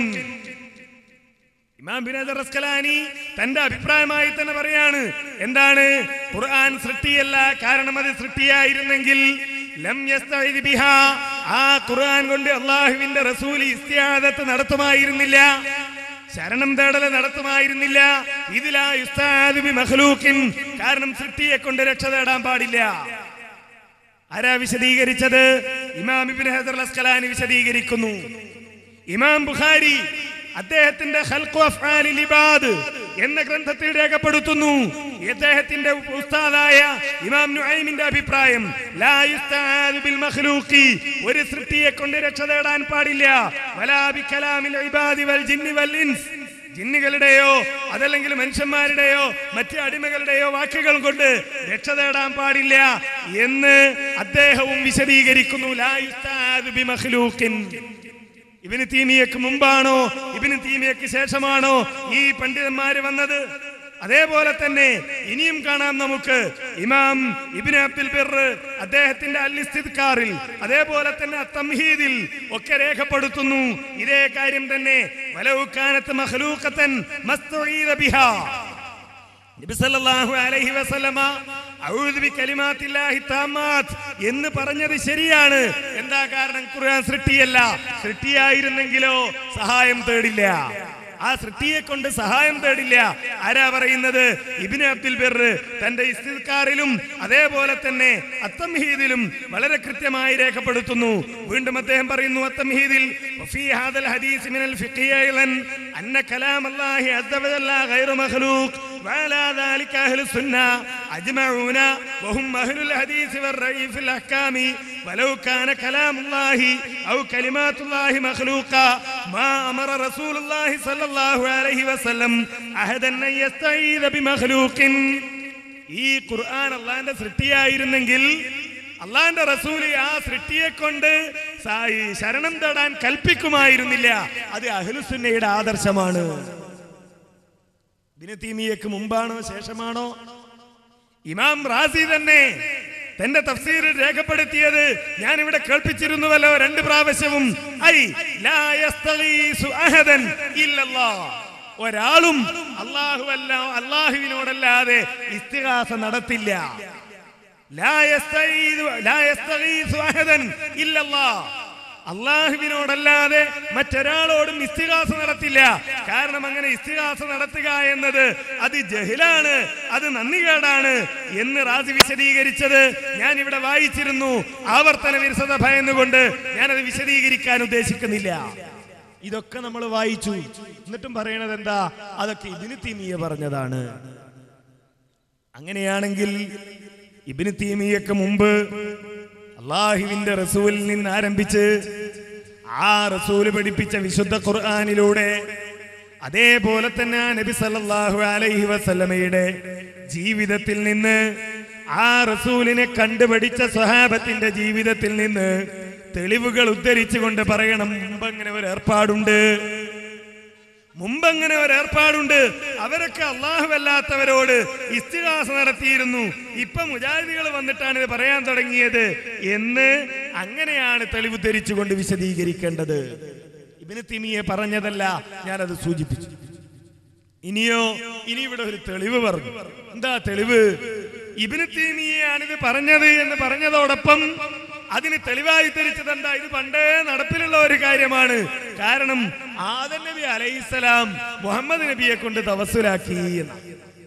ഇമാം ബിൻ ഹജർ അസ്കലാനി തന്റെ അഭിപ്രായമായി തന്നെ പറയാണ് എന്താണ് ഖുർആൻ സൃഷ്ടിയല്ല കാരണം അത് സൃഷ്ടിയായിരുന്നെങ്കിൽ ലം യസ്തഇദ് ബിഹാ ആ ഖുർആൻ കൊണ്ട് അള്ളാഹുവിന്റെ റസൂൽ ഇസ്തിയാദത്ത് നടത്തുമായിരുന്നില്ല ശരണം തേടല് നടത്തുമായിരുന്നില്ല ഇതിലാ യുസ്താദ് ബി മഖ്ലൂഖിൻ കാരണം സൃഷ്ടിയെ കൊണ്ട് രക്ഷ തേടാൻ പാടില്ല ആരാ വിശദീകരിച്ചത് ഇമാം ഇബ്നു ഹജർ അസ്കലാനി വിശദീകരിക്കുന്നു ഇമാം ബുഖാരി അദ്ദേഹത്തിന്റെ ഖൽഖു അഫ്ആലിൽ ഇബാദ് എന്ന ഗ്രന്ഥത്തിൽ രേഖപ്പെടുത്തുന്നു ഇദ്ദേഹത്തിന്റെ ഉസ്താദായ ഇമാം നുഐമിന്റെ അഭിപ്രായം ലാ യുസ്തആദു ബിൽ മഖ്ലൂഖി ഒരു സൃഷ്ടിയെ കൊണ്ട് രക്ഷ തേടാൻ പാടില്ല വലാ ബി കലാമിൽ ഇബാദി വൽ ജിന്നി വൽ ഇൻസ് ജിന്നുകളുടെയോ അതല്ലെങ്കിൽ മനുഷ്യന്മാരുടെയോ മറ്റ് അടിമകളുടെയോ വാക്കുകൾ കൊണ്ട് രക്ഷ തേടാൻ പാടില്ല എന്ന് അദ്ദേഹവും വിശദീകരിക്കുന്നു ലാ യുസ്താദു ബി മഖ്ലൂഖിൻ ഇവന് തീമിയക്ക് മുമ്പാണോ ഇവന് തീമിയക്ക് ശേഷമാണോ ഈ പണ്ഡിതന്മാര് വന്നത് അതേപോലെ തന്നെ ഇനിയും കാണാം നമുക്ക് ഇമാം ഇബിന് അബ്ദുൽ ബിർ അദ്ദേഹത്തിന്റെ അല്ലിസ്തിദ്കാറിൽ അതേപോലെ തന്നെ തംഹീദിൽ ഒക്കെ രേഖപ്പെടുത്തുന്നു ഇതേ കാര്യം തന്നെ വലൗ കാനത്ത് മഖ്ലൂഖത്തൻ മസ്തുഈദ ബിഹാ നബി സല്ലല്ലാഹു അലൈഹി വസല്ലമ അഊദു ബി കലിമാത്തില്ലാഹി താമ്മാത്ത് എന്ന് പറഞ്ഞത് ശരിയാണ് എന്താ കാരണം ഖുർആൻ സൃഷ്ടിയല്ല സൃഷ്ടിയായിരുന്നെങ്കിലോ സഹായം തേടില്ല ആ സൃഷ്ടിയെ കൊണ്ട് സഹായം തേടില്ല ആരാ പറയുന്നത് ഇബിന് അബ്ദുൽ ബിർ തന്റെ ഇസ്തിദ്കാറിലും അതേപോലെ തന്നെ അത്തംഹീദിലും വളരെ കൃത്യമായി രേഖപ്പെടുത്തുന്നു വീണ്ടും അദ്ദേഹം പറയുന്നു അത്തംഹീദിൽ വഫീ ഹാദൽ ഹദീസ് മിനൽ ഫിഖ്ഹി അയ്ളൻ അന്ന കലാം അല്ലാഹി അസ്സ വജല്ല ഗൈറു മഖ്ലൂഖ് وعلى ذلك أهل السنة أجمعون وهم أهل الحديث والرأي في الأحكام ولو كان كلام الله أو كلمات الله مخلوقا ما أمر رسول الله صلى الله عليه وسلم أحدا أن يستعيذ بمخلوق ഈ ഖുർആൻ അള്ളാന്റെ സൃഷ്ടിയായിരുന്നെങ്കിൽ അള്ളാന്റെ റസൂല് ആ സൃഷ്ടിയെ കൊണ്ട് സാ- ഈ ശരണം തേടാൻ കൽപ്പിക്കുമായിരുന്നില്ല അത് അഹ്ലുസുന്നയുടെ ആദർശമാണ് ദിനത്തീമിയക്ക് മുമ്പാണോ ശേഷമാണോ ഇമാം റാസി തന്നെ തന്റെ തഫ്സീറിൽ രേഖപ്പെടുത്തിയത് ഞാൻ ഇവിടെ കേൾപ്പിച്ചിരുന്നുവല്ലോ രണ്ട് പ്രാവശ്യവും ഐ ലാ യസ്തഗീസു അഹദൻ ഇല്ലല്ലാഹ് ഒരാളും അല്ലാഹുവല്ല അല്ലാഹുവിനോടല്ലാതെ ഇസ്തിഗാസ നടത്തില്ല ലാ യസ്തഈദു ലാ യസ്തഗീസു അഹദൻ ഇല്ലല്ലാഹ് അള്ളാഹുവിനോടല്ലാതെ മറ്റൊരാളോടും ഇസ്തിഹാസ നടത്തില്ല കാരണം അങ്ങനെ ഇസ്തിഹാസ നടത്തുക എന്നത് അത് ജഹിലാണ് അത് നന്ദികേടാണ് എന്ന് റാസി വിശദീകരിച്ചത് ഞാൻ ഇവിടെ വായിച്ചിരുന്നു ആവർത്തന വിരസത ഭയന്നുകൊണ്ട് ഞാനത് വിശദീകരിക്കാൻ ഉദ്ദേശിക്കുന്നില്ല ഇതൊക്കെ നമ്മൾ വായിച്ചു എന്നിട്ടും പറയണത് എന്താ അതൊക്കെ ഇതിന് തീമിയ പറഞ്ഞതാണ് അങ്ങനെയാണെങ്കിൽ ഇബിന് തീമിയക്ക് മുമ്പ് അള്ളാഹുവിന്റെ റസൂലിൽ നിന്ന് ആരംഭിച്ച് ആ റസൂല് പഠിപ്പിച്ച വിശുദ്ധ ഖുർആാനിലൂടെ അതേപോലെ തന്നെ ആ നബി സല്ലല്ലാഹു അലൈഹി വസല്ലമയുടെ ജീവിതത്തിൽ നിന്ന് ആ റസൂലിനെ കണ്ടുപഠിച്ച സ്വഹാബത്തിന്റെ ജീവിതത്തിൽ നിന്ന് തെളിവുകൾ ഉദ്ധരിച്ചുകൊണ്ട് പറയണം മുമ്പ് അങ്ങനെ ഒരു ഏർപ്പാടുണ്ട് മുമ്പങ്ങനെ ഒരു ഏർപ്പാടുണ്ട് അവരൊക്കെ അള്ളാഹുവല്ലാത്തവരോട് ഇസ്തിഹാസ നടത്തിയിരുന്നു ഇപ്പൊ മുജാഹിദികൾ വന്നിട്ടാണ് ഇത് പറയാൻ തുടങ്ങിയത് എന്ന് അങ്ങനെയാണ് തെളിവ് ധരിച്ചുകൊണ്ട് വിശദീകരിക്കേണ്ടത് ഇബിന് തിമിയെ പറഞ്ഞതല്ല ഞാനത് സൂചിപ്പിച്ചു ഇനിയോ ഇനി ഇവിടെ ഒരു തെളിവ് പറഞ്ഞു എന്താ തെളിവ് ഇബിന് തീമിയെയാണിത് പറഞ്ഞത് എന്ന് പറഞ്ഞതോടൊപ്പം അതിന് തെളിവായി ധരിച്ചത് എന്താ ഇത് പണ്ടേ നടപ്പിലുള്ള ഒരു കാര്യമാണ് കാരണം ആദൻ നബി അലൈഹിസ്സലാം മുഹമ്മദ് നബിയെ കൊണ്ട് തവസുലാക്കി എന്ന്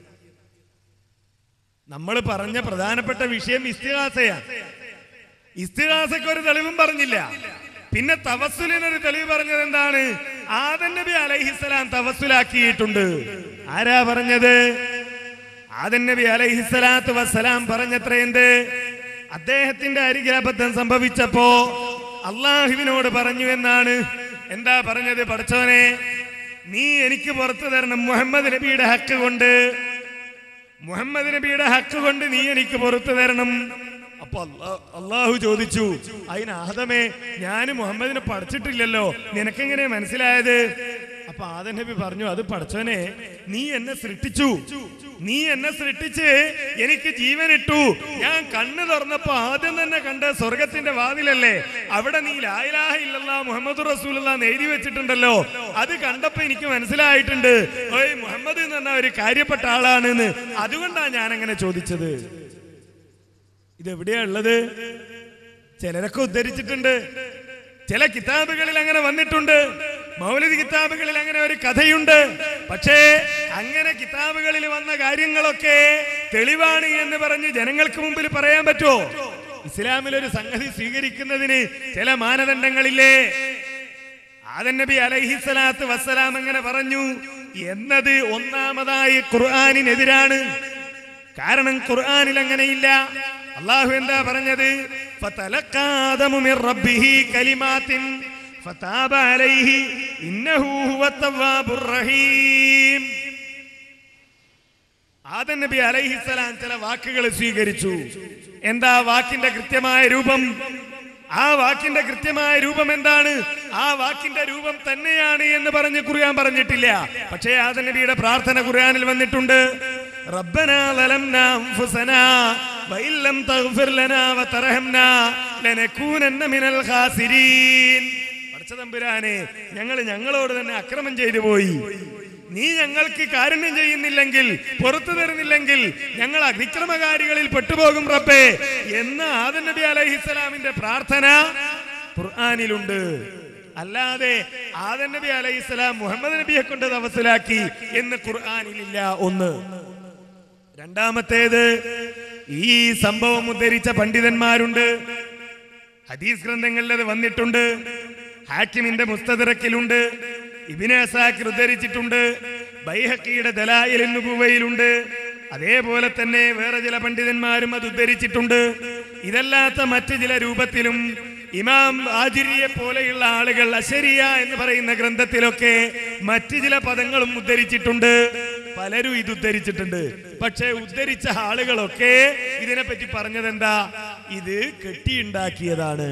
നമ്മൾ പറഞ്ഞ പ്രധാനപ്പെട്ട വിഷയം ഇസ്തിഹാസയാണ് ഇസ്തിഹാസക്ക് ഒരു തെളിവും പറഞ്ഞില്ല പിന്നെ തവസുലിനൊരു തെളിവ് പറഞ്ഞത് എന്താണ് ആദൻ നബി അലൈഹിസ്സലാം തവസുലാക്കിയിട്ടുണ്ട് ആരാ പറഞ്ഞത് ആദൻ നബി അലൈഹിസ്സലാത്തു വസ്സലാം പറഞ്ഞത്ര എന്ത് അദ്ദേഹത്തിന്റെ അരികിൽ അബദ്ധം സംഭവിച്ചപ്പോ അള്ളാഹുവിനോട് പറഞ്ഞു എന്നാണ് എന്താ പറഞ്ഞത് പഠിച്ചവനെ നീ എനിക്ക് പുറത്തു തരണം മുഹമ്മദ് നബിയുടെ ഹക്ക് കൊണ്ട് മുഹമ്മദ് നബിയുടെ ഹക്ക് കൊണ്ട് നീ എനിക്ക് പുറത്തു തരണം അപ്പൊ അല്ലാ- അള്ളാഹു ചോദിച്ചു അതിന് ആദമേ ഞാൻ മുഹമ്മദിനെ പഠിച്ചിട്ടില്ലല്ലോ നിനക്കെങ്ങനെ മനസ്സിലായത് അപ്പൊ ആദം നബി പറഞ്ഞു അത് പഠിച്ചവനെ നീ എന്നെ സൃഷ്ടിച്ചു നീ എന്നെ സൃഷ്ടിച്ച് എനിക്ക് ജീവൻ ഇട്ടു ഞാൻ കണ്ണു തുറന്നപ്പോ ആദ്യം തന്നെ കണ്ട സ്വർഗത്തിന്റെ വാതിലല്ലേ അവിടെ നീ ലായിലാഹ ഇല്ലല്ലാ മുഹമ്മദ് റസൂലുള്ള എഴുതി വെച്ചിട്ടുണ്ടല്ലോ അത് കണ്ടപ്പോ എനിക്ക് മനസ്സിലായിട്ടുണ്ട് ഓയ് മുഹമ്മദ് എന്ന് പറഞ്ഞ ഒരു കാര്യപ്പെട്ട ആളാണെന്ന് അതുകൊണ്ടാണ് ഞാൻ അങ്ങനെ ചോദിച്ചത് ഇതെവിടെയാ ഉള്ളത് ചിലരൊക്കെ ഉദ്ധരിച്ചിട്ടുണ്ട് ചില കിതാബുകളിൽ അങ്ങനെ വന്നിട്ടുണ്ട് മൗലിക കിതാബുകളിൽ അങ്ങനെ ഒരു കഥയുണ്ട് പക്ഷേ അങ്ങനെ കിതാബുകളിൽ വന്ന കാര്യങ്ങളൊക്കെ തെളിവാണ് എന്ന് പറഞ്ഞ് ജനങ്ങൾക്ക് മുമ്പിൽ പറയാൻ പറ്റുമോ ഇസ്ലാമിൽ ഒരു സംഗതി സ്വീകരിക്കുന്നതിന് ചില മാനദണ്ഡങ്ങളില്ലേ ആദൻ നബി അലൈഹിസ്സലാത്ത് വസ്സലാം അങ്ങനെ പറഞ്ഞു എന്നത് ഒന്നാമതായി ഖുർആാനിനെതിരാണ് കാരണം ഖുർആനിൽ അങ്ങനെയില്ല അള്ളാഹു എന്താ പറഞ്ഞത് ഫതലഖാ ആദമു മിർ റബ്ബിഹി കലിമാത്തിൻ ഫതാബ അലൈഹി ഇന്നഹു ഹുവത് തവ്വാബുർ റഹീം ആദൻ നബി അലൈഹിസ്സലാം ചില വാക്കുകൾ സ്വീകരിച്ചു എന്താ വാക്കിന്റെ കൃത്യമായ രൂപം ആ വാക്കിന്റെ കൃത്യമായ രൂപം എന്താണ് ആ വാക്കിന്റെ രൂപം തന്നെയാണ് എന്ന് പറഞ്ഞ് ഖുർആൻ പറഞ്ഞിട്ടില്ല പക്ഷേ ആദൻ നബിയുടെ പ്രാർത്ഥന ഖുർആനിൽ വന്നിട്ടുണ്ട് റബ്ബനാ ലലംനാ അൻഫുസനാ വഇൻ ലം തഗ്ഫിർ ലനാ വതർഹംനാ ലനകൂനന്ന മിനൽ ഖാസിരീൻ പടച്ച തമ്പുരാനെ ഞങ്ങൾ ഞങ്ങളോട് തന്നെ അക്രമം ചെയ്തു പോയി നീ ഞങ്ങൾക്ക് കാരുണ്യം ചെയ്യുന്നില്ലെങ്കിൽ പുറത്തു തരുന്നില്ലെങ്കിൽ ഞങ്ങൾ അതിക്രമകാരികളിൽ പെട്ടുപോകും റബ്ബേ എന്ന് ആദൻ നബി അലൈഹിസ്സലാമിന്റെ പ്രാർത്ഥന ഖുർആനിലുണ്ട് അല്ലാതെ ആദൻ നബി അലൈഹിസ്സലാം മുഹമ്മദ് നബിയെ കൊണ്ട് തവസ്സിലാക്കി എന്ന് ഖുർആനിലില്ല ഒന്ന് രണ്ടാമത്തേത് ഈ സംഭവം ഉദ്ധരിച്ച പണ്ഡിതന്മാരുണ്ട് ഹദീസ് ഗ്രന്ഥങ്ങളിൽ അത് വന്നിട്ടുണ്ട് ഹാക്കിമിന്റെ മുസ്തദറക്കിലുണ്ട് ഇബിനെ അസാക്കിർ ഉദ്ധരിച്ചിട്ടുണ്ട് ബൈഹക്കിയുടെ ദലായിൽ നുബുവയിലുണ്ട് അതേപോലെ തന്നെ വേറെ ചില പണ്ഡിതന്മാരും അത് ഉദ്ധരിച്ചിട്ടുണ്ട് ഇതല്ലാത്ത മറ്റ് ചില രൂപത്തിലും ഇമാം ആജിരിയെ പോലെയുള്ള ആളുകൾ അശരിയ എന്ന് പറയുന്ന ഗ്രന്ഥത്തിലൊക്കെ മറ്റ് ചില പദങ്ങളും ഉദ്ധരിച്ചിട്ടുണ്ട് പലരും ഇത് ഉദ്ധരിച്ചിട്ടുണ്ട് പക്ഷേ ഉദ്ധരിച്ച ആളുകളൊക്കെ ഇതിനെപ്പറ്റി പറഞ്ഞതെന്താ ഇത് കെട്ടിയുണ്ടാക്കിയതാണ്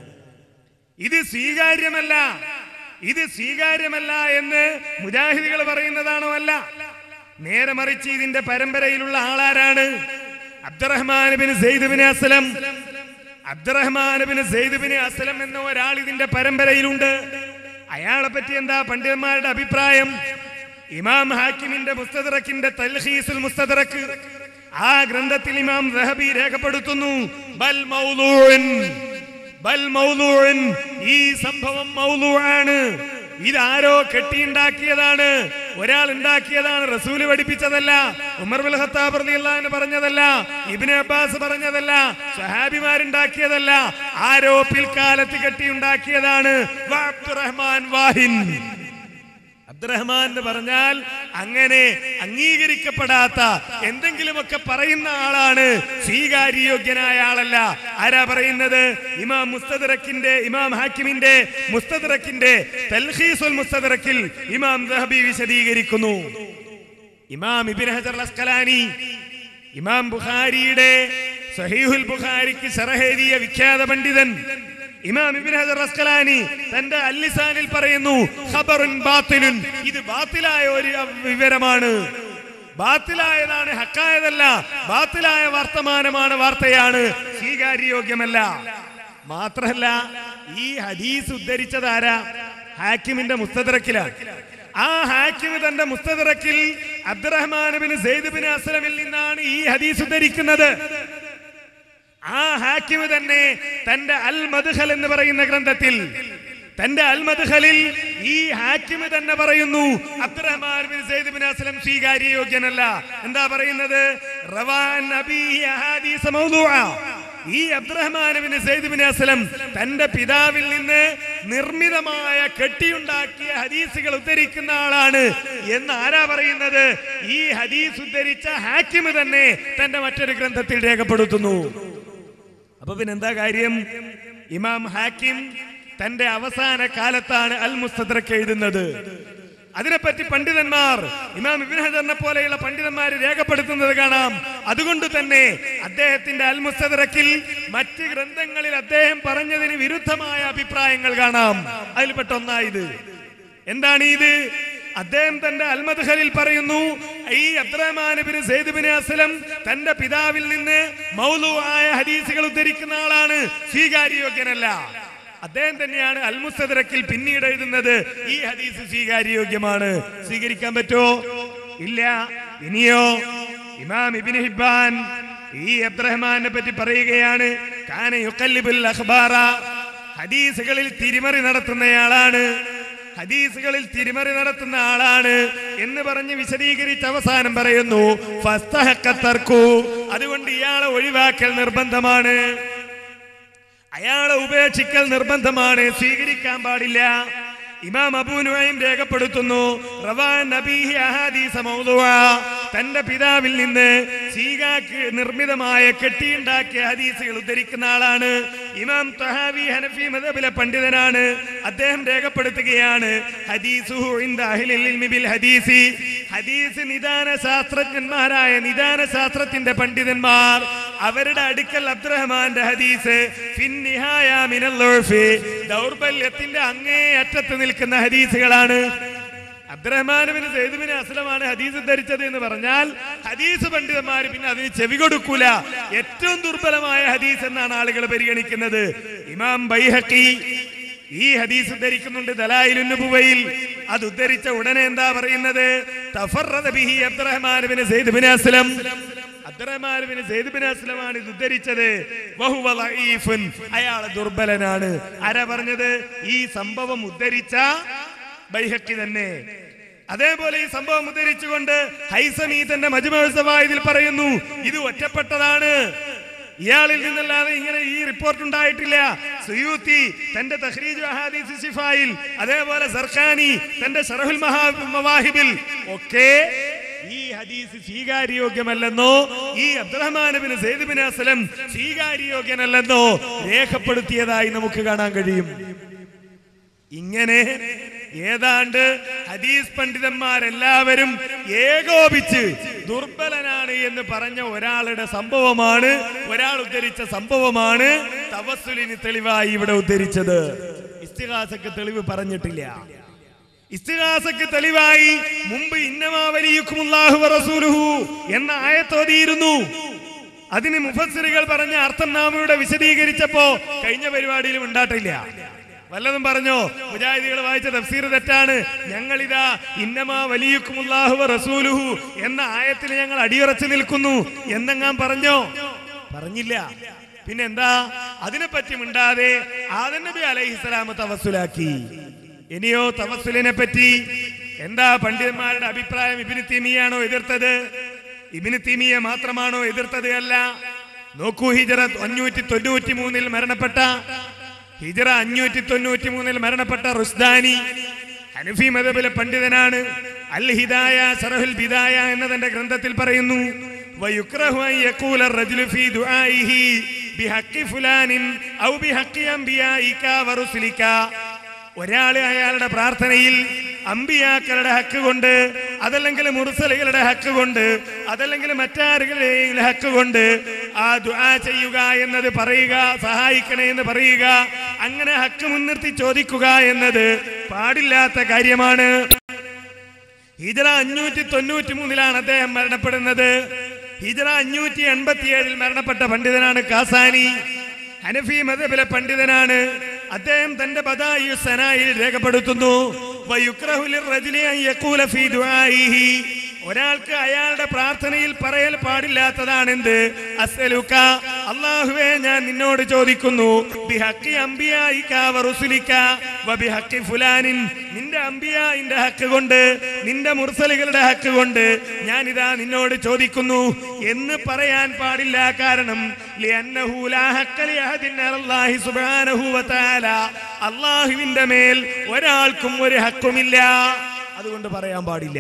ഇത് സ്വീകാര്യമല്ല ഇത് സ്വീകാര്യമല്ല എന്ന് മുജാഹിദികൾ പറയുന്നതാണോ അല്ല നേരെ മറിച്ച് ഇതിന്റെ പരമ്പരയിലുള്ള ആളാരാണ് Abdurrahman bin Zaid bin Aslam Abdurrahman bin Zaid bin Aslam എന്ന ഒരാൾ ഇതിന്റെ പരമ്പരയിലുണ്ട് അയാളെ പറ്റി എന്താ പണ്ഡിതന്മാരുടെ അഭിപ്രായം ഇമാം ഹാക്കിമിന്റെ മുസ്തദറക്കിന്റെ തൽഹീസുൽ മുസ്തദറക്ക് ആ ഗ്രന്ഥത്തിൽ ഇമാം റഹബി രേഖപ്പെടുത്തുന്നു ബൽ മൗലൂൻ ബൽ മൗലൂൻ ഈ സംഭവം മൗലൂആണ് ഇതാരോ കെട്ടിയുണ്ടാക്കിയതാണ് ഒരാൾ ഉണ്ടാക്കിയതാണ് റസൂല് പഠിപ്പിച്ചതല്ല ഉമർ ബിൻ ഖത്താബ് റളിയല്ലാഹു അൻഹു പറഞ്ഞതല്ല ഇബ്നു അബ്ബാസ് പറഞ്ഞതല്ല സഹാബിമാരുണ്ടാക്കിയതല്ല ആരോ പിൽക്കാലത്ത് കെട്ടിയുണ്ടാക്കിയതാണ് വ അബ്ദുറഹ്മാൻ വാഹിൻ അബ്ദുറഹ്മാൻ എന്ന് പറഞ്ഞാൽ അങ്ങനെ അംഗീകരിക്കപ്പെടാത്ത എന്തെങ്കിലുമൊക്കെ പറയുന്ന ആളാണ് സ്വീകാര്യയോഗ്യനായ ആളല്ല ആരാ പറയുന്നത് ഇമാം മുസ്തദറക്കിന്റെ ഇമാം ഹാക്കിമിന്റെ മുസ്തദറക്കിന്റെ തൽഖീസുൽ മുസ്തദറക്കിൽ ഇമാം ദഹബി വിശദീകരിക്കുന്നു ഇമാം ഇബിൻ ഹജർ അസ്കലാനി ഇമാം ബുഖാരിയുടെ സഹീഹുൽ ബുഖാരിക്ക് ശറഹേദിയ വിഖ്യാത പണ്ഡിതൻ ഇമാം ഇബ്നു ഹജർ അസ്കലാനി തന്റെ അല്ലിസാനിൽ പറയുന്നു ഖബറുൻ ബാത്തിലുൻ ഇത് ബാത്തിലായ ഒരു വിവരമാണ് ബാത്തിലായതാണ് ഹക്കായതല്ല ബാത്തിലായ വർത്തമാനമാണ് വാർത്തയാണ് സ്വീകാര്യയോഗ്യമല്ല മാത്രല്ല ഈ ഹദീസ് ഉദ്ധരിച്ചതാരാ ഹാക്കിമിന്റെ മുസ്തദറക്കിലാണ് ആ ഹാക്കിം തന്റെ മുസ്തദറക്കിൽ അബ്ദുറഹ്മാൻ ബിൻ സെയ്ദ് ബിൻ അസ്ലമിൽ നിന്നാണ് ഈ ഹദീസ് ഉദ്ധരിക്കുന്നത് ആ ഹാക്കിമ് തന്നെ തന്റെ അൽ മദ്ഹൽ എന്ന് പറയുന്ന ഗ്രന്ഥത്തിൽ തന്റെ അൽ മദ്ഹലിൽ ഈ ഹാക്കിമ് തന്നെ പറയുന്നു Abdurrahman bin Zaid bin Aslam സ്വീകാര്യയോഗ്യനല്ല എന്താ പറയുന്നത് റവാൻ അബീഹി അഹാദീസ മൗദൂഅ ഈ Abdurrahman bin Zaid bin Aslam തന്റെ പിതാവിൽ നിന്ന് നിർമ്മിതമായ കെട്ടിയുണ്ടാക്കിയ ഹദീസുകൾ ഉദ്ധരിക്കുന്ന ആളാണ് എന്ന് ആരാ പറയുന്നത് ഈ ഹദീസ് ഉദ്ധരിച്ച ഹാക്കിമ് തന്നെ തന്റെ മറ്റൊരു ഗ്രന്ഥത്തിൽ രേഖപ്പെടുത്തുന്നു അപ്പൊ പിന്നെ എന്താ കാര്യം ഇമാം ഹാക്കിം തന്റെ അവസാന കാലത്താണ് അൽ മുസ്തദ്രക്ക് എഴുതുന്നത് അതിനെപ്പറ്റി പണ്ഡിതന്മാർ ഇമാം ഇബ്നു ഹജറിനെ പോലെയുള്ള പണ്ഡിതന്മാർ രേഖപ്പെടുത്തുന്നത് കാണാം അതുകൊണ്ട് തന്നെ അദ്ദേഹത്തിന്റെ അൽ മുസ്തദ്രക്കിൽ മറ്റ് ഗ്രന്ഥങ്ങളിൽ അദ്ദേഹം പറഞ്ഞതിന് വിരുദ്ധമായ അഭിപ്രായങ്ങൾ കാണാം അതിൽപ്പെട്ട ഒന്നായത് എന്താണ് ഇത് അദ്ദേഹം തന്റെ അൽമദ്ഹലിൽ പറയുന്നു ഈ Abdurrahman bin Zaid bin Aslam തന്റെ പിതാവിൽ നിന്ന് മൗലു ആയ ഹദീസുകൾ ഉദ്ധരിക്കുന്ന ആളാണ് സ്വീകാര്യയോഗ്യനല്ല അദ്ദേഹം തന്നെയാണ് അൽമുസ്തദറക്കിൽ പിന്നീട് എഴുതുന്നത് ഈ ഹദീസ് സ്വീകാര്യയോഗ്യമാണ് സ്വീകരിക്കാൻ പറ്റുമോ ഇല്ല ഇനിയോ ഇമാം ഇബിൻ ഹിബാൻ ഈ അബ്ദുറഹ്മാനെ പറ്റി പറയുകയാണ് കാന യുക്കല്ലിബുൽ അഖ്ബാറ ഹദീസുകളിൽ തിരിമറി നടത്തുന്നയാളാണ് ഹദീസുകളിൽ തിരിമറി നടത്തുന്ന ആളാണ് എന്ന് പറഞ്ഞ് വിശദീകരിച്ച് അവസാനം പറയുന്നു ഫസ്തഹക്കത്തർക്കു അതുകൊണ്ട് ഇയാളെ ഒഴിവാക്കൽ നിർബന്ധമാണ് അയാളെ ഉപേക്ഷിക്കൽ നിർബന്ധമാണ് സ്വീകരിക്കാൻ പാടില്ല ഇമാം അബൂ നുഐം രേഖപ്പെടുത്തുന്നു റവാൻ നബീഹി അഹാദീസ മൗദുഅ തന്റെ പിതാവിൽ നിന്ന് സീഗാക്ക് നിർമ്മിതമായ കെട്ടിയുണ്ടാക്കിയ ഹദീസുകൾ ഉദ്ധരിക്കുന്ന ആളാണ് ഇമാം തഹാവി ഹനഫി മദബിലെ പണ്ഡിതനാണ് അദ്ദേഹം രേഖപ്പെടുത്തുകയാണ് ഹദീസുഹു ഇൻദ അഹ്ലിൽ ഇൽമി ബിൽ ഹദീസി ഹദീസ് നിദാന ശാസ്ത്രജ്ഞന്മാരായ നിദാന ശാസ്ത്രത്തിന്റെ പണ്ഡിതന്മാർ അവരുടെ അടുക്കൽ അബ്ദുറഹ്മാന്റെ ഹദീസ് ഫിൻ നിഹായ മിനൽ ഉർഫി ദൗർബല്യത്തിന്റെ അങ്ങേ അറ്റത്ത് നിൽക്കുന്ന ഹദീസുകളാണ് അബ്ദുറഹ്മാൻ ബിൻ സെയ്ദ് ബിൻ അസ്ലമാണ് ഹദീസ് ധരിച്ചത് എന്ന് പറഞ്ഞാൽ ഹദീസ് പണ്ഡിതന്മാർ പിന്നെ അതിന് ചെവി കൊടുക്കൂല ഏറ്റവും ദുർബലമായ ഹദീസ് എന്നാണ് ആളുകൾ പരിഗണിക്കുന്നത് ഇമാം ബൈഹക്കി ഈ ഹദീസ് ഉദ്ധരിക്കുന്നുണ്ട് ദലായിലുന്നുബുവയിൽ അത് ഉദ്ധരിച്ച ഉടനെ എന്താ പറയുന്നത് തഫറദ ബിഹി Abdurrahman bin Zaid bin Aslam Abdurrahman bin Zaid bin അസ്ലമാണ് ഇത് ഉദ്ധരിച്ചത് വഹുവ ലഈഫുൻ. അയാൾ ദുർബലനാണ് ആരാ പറഞ്ഞത് ഈ സംഭവം ഉദ്ധരിച്ച ബൈഹക്കി തന്നെ അതേപോലെ ഈ സംഭവം ഉദ്ധരിച്ചുകൊണ്ട് ഹൈസമി തന്റെ മജുമഹസവായതിൽ പറയുന്നു ഇത് ഒറ്റപ്പെട്ടതാണ് ഇയാളിൽ നിന്നല്ലാതെ ഇങ്ങനെ ഈ റിപ്പോർട്ട് ഉണ്ടായിട്ടില്ല സുയൂത്തി തന്റെ തഹ്രീജ് അഹാദീസ് ശിഫായിൽ അതേപോലെ സർഖാനി തന്റെ ഷറഹുൽ മഹാ മവാഹിബിൽ ഒക്കെ ഈ ഹദീസ് സ്വീകാര്യോഗ്യമല്ലെന്നോ ഈ Abdurrahman bin Zaid bin Aslam സ്വീകാര്യോഗ്യനല്ലെന്നോ രേഖപ്പെടുത്തിയതായി നമുക്ക് കാണാൻ കഴിയും ഇങ്ങനെ ഏതാണ്ട് ഹദീസ് പണ്ഡിതന്മാരെല്ലാവരും ഏകോപിച്ച് ദുർബലനാണ് എന്ന് പറഞ്ഞ ഒരാളുടെ സംഭവമാണ് ഒരാൾ ഉദ്ധരിച്ച സംഭവമാണ് തവസുലിന് തെളിവായി ഇവിടെ ഉദ്ധരിച്ചത് ഇസ്തിഹാസക്ക് തെളിവ് പറഞ്ഞിട്ടില്ല ഇസ്തിഹാസക്ക് തെളിവായി മുമ്പ് ഇന്നമാവലിയുക്കുമുല്ലാഹു റസൂലുഹു എന്ന ആയത്തോതിയിരുന്നു അതിന് മുഫസ്സിറുകൾ പറഞ്ഞ അർത്ഥം നാം ഇവിടെ വിശദീകരിച്ചപ്പോ കഴിഞ്ഞ പരിപാടിയിലും ഉണ്ടായിട്ടില്ല വല്ലതും പറഞ്ഞോ മുജാഹിദികൾ വായിച്ച തഫ്സീർ തെറ്റാണ് ഞങ്ങളിതാ ഇന്നമാ വലിയുക്കുമുല്ലാഹു റസൂലുഹു എന്ന ആയത്തിൽ ഞങ്ങൾ അടിയുറച്ചു നിൽക്കുന്നു എന്നെങ്ങാൻ പറഞ്ഞോ പറഞ്ഞില്ല പിന്നെന്താ അതിനെപ്പറ്റി മിണ്ടാതെ ആദൻ നബി അലൈഹിസ്സലാം തവസ്സുലാക്കി ഇനിയോ തവസ്സുലിനെ പറ്റി എന്താ പണ്ഡിതന്മാരുടെ അഭിപ്രായം ഇബിന് തീമിയാണോ എതിർത്തത് ഇബിന് തീമിയെ മാത്രമാണോ എതിർത്തത് അല്ല നോക്കൂ ഹിജറ അഞ്ഞൂറ്റി തൊണ്ണൂറ്റി മൂന്നിൽ മരണപ്പെട്ട ഹിജറ അഞ്ഞൂറ്റി തൊണ്ണൂറ്റി മൂന്നിൽ മരണപ്പെട്ട റുസ്ദാനി ഹനഫി മതബിലെ പണ്ഡിതനാണ് അൽ ഹിദായ സറഹുൽ ബിദായ എന്നതിന്റെ ഗ്രന്ഥത്തിൽ പറയുന്നു ويكره أن يقول الرجل في دعائه بحق فلان أو بحق أنبيائك ورسلك ഒരാള് അയാളുടെ പ്രാർത്ഥനയിൽ അമ്പിയാക്കളുടെ ഹക്ക് കൊണ്ട് അതല്ലെങ്കിൽ മുർസലുകളുടെ ഹക്ക് കൊണ്ട് അതല്ലെങ്കിൽ മറ്റാരുകളുടെയും ഹക്ക് കൊണ്ട് ആ ദുആ ചെയ്യുക എന്നത് പറയുക സഹായിക്കണേ എന്ന് പറയുക അങ്ങനെ ഹക്ക് മുൻനിർത്തി ചോദിക്കുക എന്നത് പാടില്ലാത്ത കാര്യമാണ് ഹിജറ അഞ്ഞൂറ്റി തൊണ്ണൂറ്റി മൂന്നിലാണ് അദ്ദേഹം മരണപ്പെടുന്നത് ഹിജറ അഞ്ഞൂറ്റി എൺപത്തി ഏഴിൽ മരണപ്പെട്ട പണ്ഡിതനാണ് കാസാനി ഹനഫി മതബിലെ പണ്ഡിതനാണ് അദ്ദേഹം തന്റെ ബദായു സനായിൽ രേഖപ്പെടുത്തുന്നു വയുക്രഹു ലിർറജുലി അൻ യഖൂല ഫീ ദുആഇഹി. ഒരാൾക്ക് അയാളുടെ പ്രാർത്ഥനയിൽ പറയൽ പാടില്ലാത്തതാണെന്ത് അസ്അലുക അള്ളാഹുവേ ഞാൻ നിന്നോട് ചോദിക്കുന്നു ബിഹക്കി അംബിയായിക വറുസുലിക വബിഹക്കി ഫുലാനിൻ നിന്റെ അംബിയായിന്റെ ഹക്ക് കൊണ്ട് നിന്റെ മുർസലുകളുടെ ഹക്ക് കൊണ്ട് ഞാൻ ഇതാ നിന്നോട് ചോദിക്കുന്നു എന്ന് പറയാൻ പാടില്ല കാരണം ലിഅന്നഹു ലാ ഹഖ്ക ലിഅഹദിൻ അലല്ലാഹി സുബ്ഹാനഹു വതആല അള്ളാഹുവിന്റെ മേൽ ഒരാൾക്കും ഒരു ഹക്കുമില്ല അതുകൊണ്ട് പറയാൻ പാടില്ല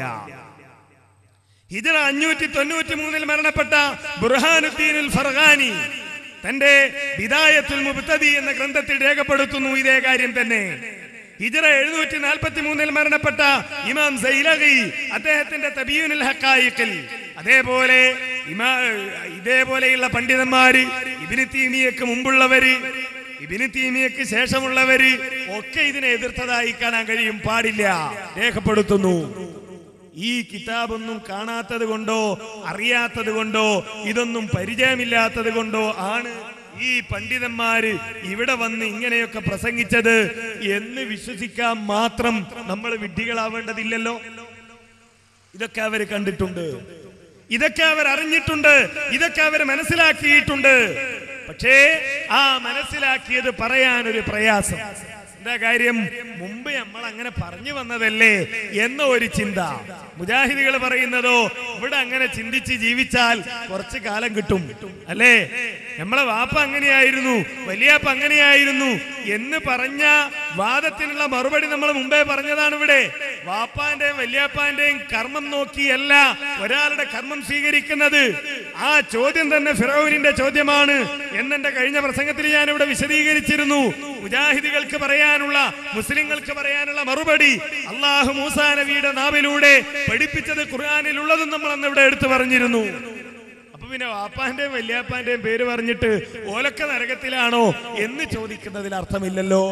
ഹിജറ അഞ്ഞൂറ്റി തൊണ്ണൂറ്റി മൂന്നിൽ മരണപ്പെട്ട ബുർഹാനുദ്ദീൻ ഫർഹാനി തന്റെ ബിദായത്തുൽ മുബ്തദി എന്ന ഗ്രന്ഥത്തിൽ രേഖപ്പെടുത്തുന്നു ഇതേ കാര്യം തന്നെ ഹിജറ എഴുന്നൂറ്റി നാൽപ്പത്തി മൂന്നിൽ മരണപ്പെട്ട ഇമാം സൈലഗി അദ്ദേഹത്തിന്റെ തബീനുൽ ഹക്കായിക്കിൽ അതേപോലെ ഇമാ ഇതേപോലെയുള്ള പണ്ഡിതന്മാര് ഇബിന് തീമിയക്ക് മുമ്പുള്ളവര് ഇബിന് തീമിയക്ക് ശേഷമുള്ളവര് ഒക്കെ ഇതിനെ എതിർത്തതായി കാണാൻ കഴിയും പാടില്ല രേഖപ്പെടുത്തുന്നു ഈ കിതാബൊന്നും കാണാത്തത് കൊണ്ടോ അറിയാത്തത് കൊണ്ടോ ഇതൊന്നും പരിചയമില്ലാത്തത് കൊണ്ടോ ആണ് ഈ പണ്ഡിതന്മാര് ഇവിടെ വന്ന് ഇങ്ങനെയൊക്കെ പ്രസംഗിച്ചത് എന്ന് വിശ്വസിക്കാൻ മാത്രം നമ്മൾ വിഡ്ഢികളാവേണ്ടതില്ലല്ലോ ഇതൊക്കെ അവർ കണ്ടിട്ടുണ്ട് ഇതൊക്കെ അവർ അറിഞ്ഞിട്ടുണ്ട് ഇതൊക്കെ അവർ മനസ്സിലാക്കിയിട്ടുണ്ട് പക്ഷേ ആ മനസ്സിലാക്കിയത് പറയാൻ ഒരു പ്രയാസം എന്താ കാര്യം മുമ്പ് നമ്മൾ അങ്ങനെ പറഞ്ഞു വന്നതല്ലേ എന്ന ഒരു ചിന്ത മുജാഹിദികൾ പറയുന്നതോ ഇവിടെ അങ്ങനെ ചിന്തിച്ച് ജീവിച്ചാൽ കുറച്ച് കാലം കിട്ടും അല്ലേ നമ്മളെ വാപ്പ അങ്ങനെയായിരുന്നു വലിയാപ്പ അങ്ങനെയായിരുന്നു എന്ന് പറഞ്ഞ വാദത്തിനുള്ള മറുപടി നമ്മൾ മുമ്പേ പറഞ്ഞതാണ് ഇവിടെ വാപ്പാന്റെയും വല്യാപ്പാന്റെയും കർമ്മം നോക്കിയല്ല ഒരാളുടെ കർമ്മം സ്വീകരിക്കുന്നത് ആ ചോദ്യം തന്നെ ഫിറോവിനിന്റെ ചോദ്യമാണ് എന്നെന്റെ കഴിഞ്ഞ പ്രസംഗത്തിൽ ഞാൻ ഇവിടെ വിശദീകരിച്ചിരുന്നു മുജാഹിദികൾക്ക് പറയാനുള്ള മുസ്ലിങ്ങൾക്ക് പറയാനുള്ള മറുപടി അള്ളാഹു മൂസാ നബിയുടെ നാവിലൂടെ പഠിപ്പിച്ചത് ഖുർആാനിലുള്ളതും നമ്മൾ അന്ന് ഇവിടെ എടുത്തു പറഞ്ഞിരുന്നു അപ്പൊ പിന്നെ വാപ്പാന്റെയും വല്യാപ്പാന്റെയും പേര് പറഞ്ഞിട്ട് ഓലക്ക നരകത്തിലാണോ എന്ന് ചോദിക്കുന്നതിൽ അർത്ഥമില്ലല്ലോ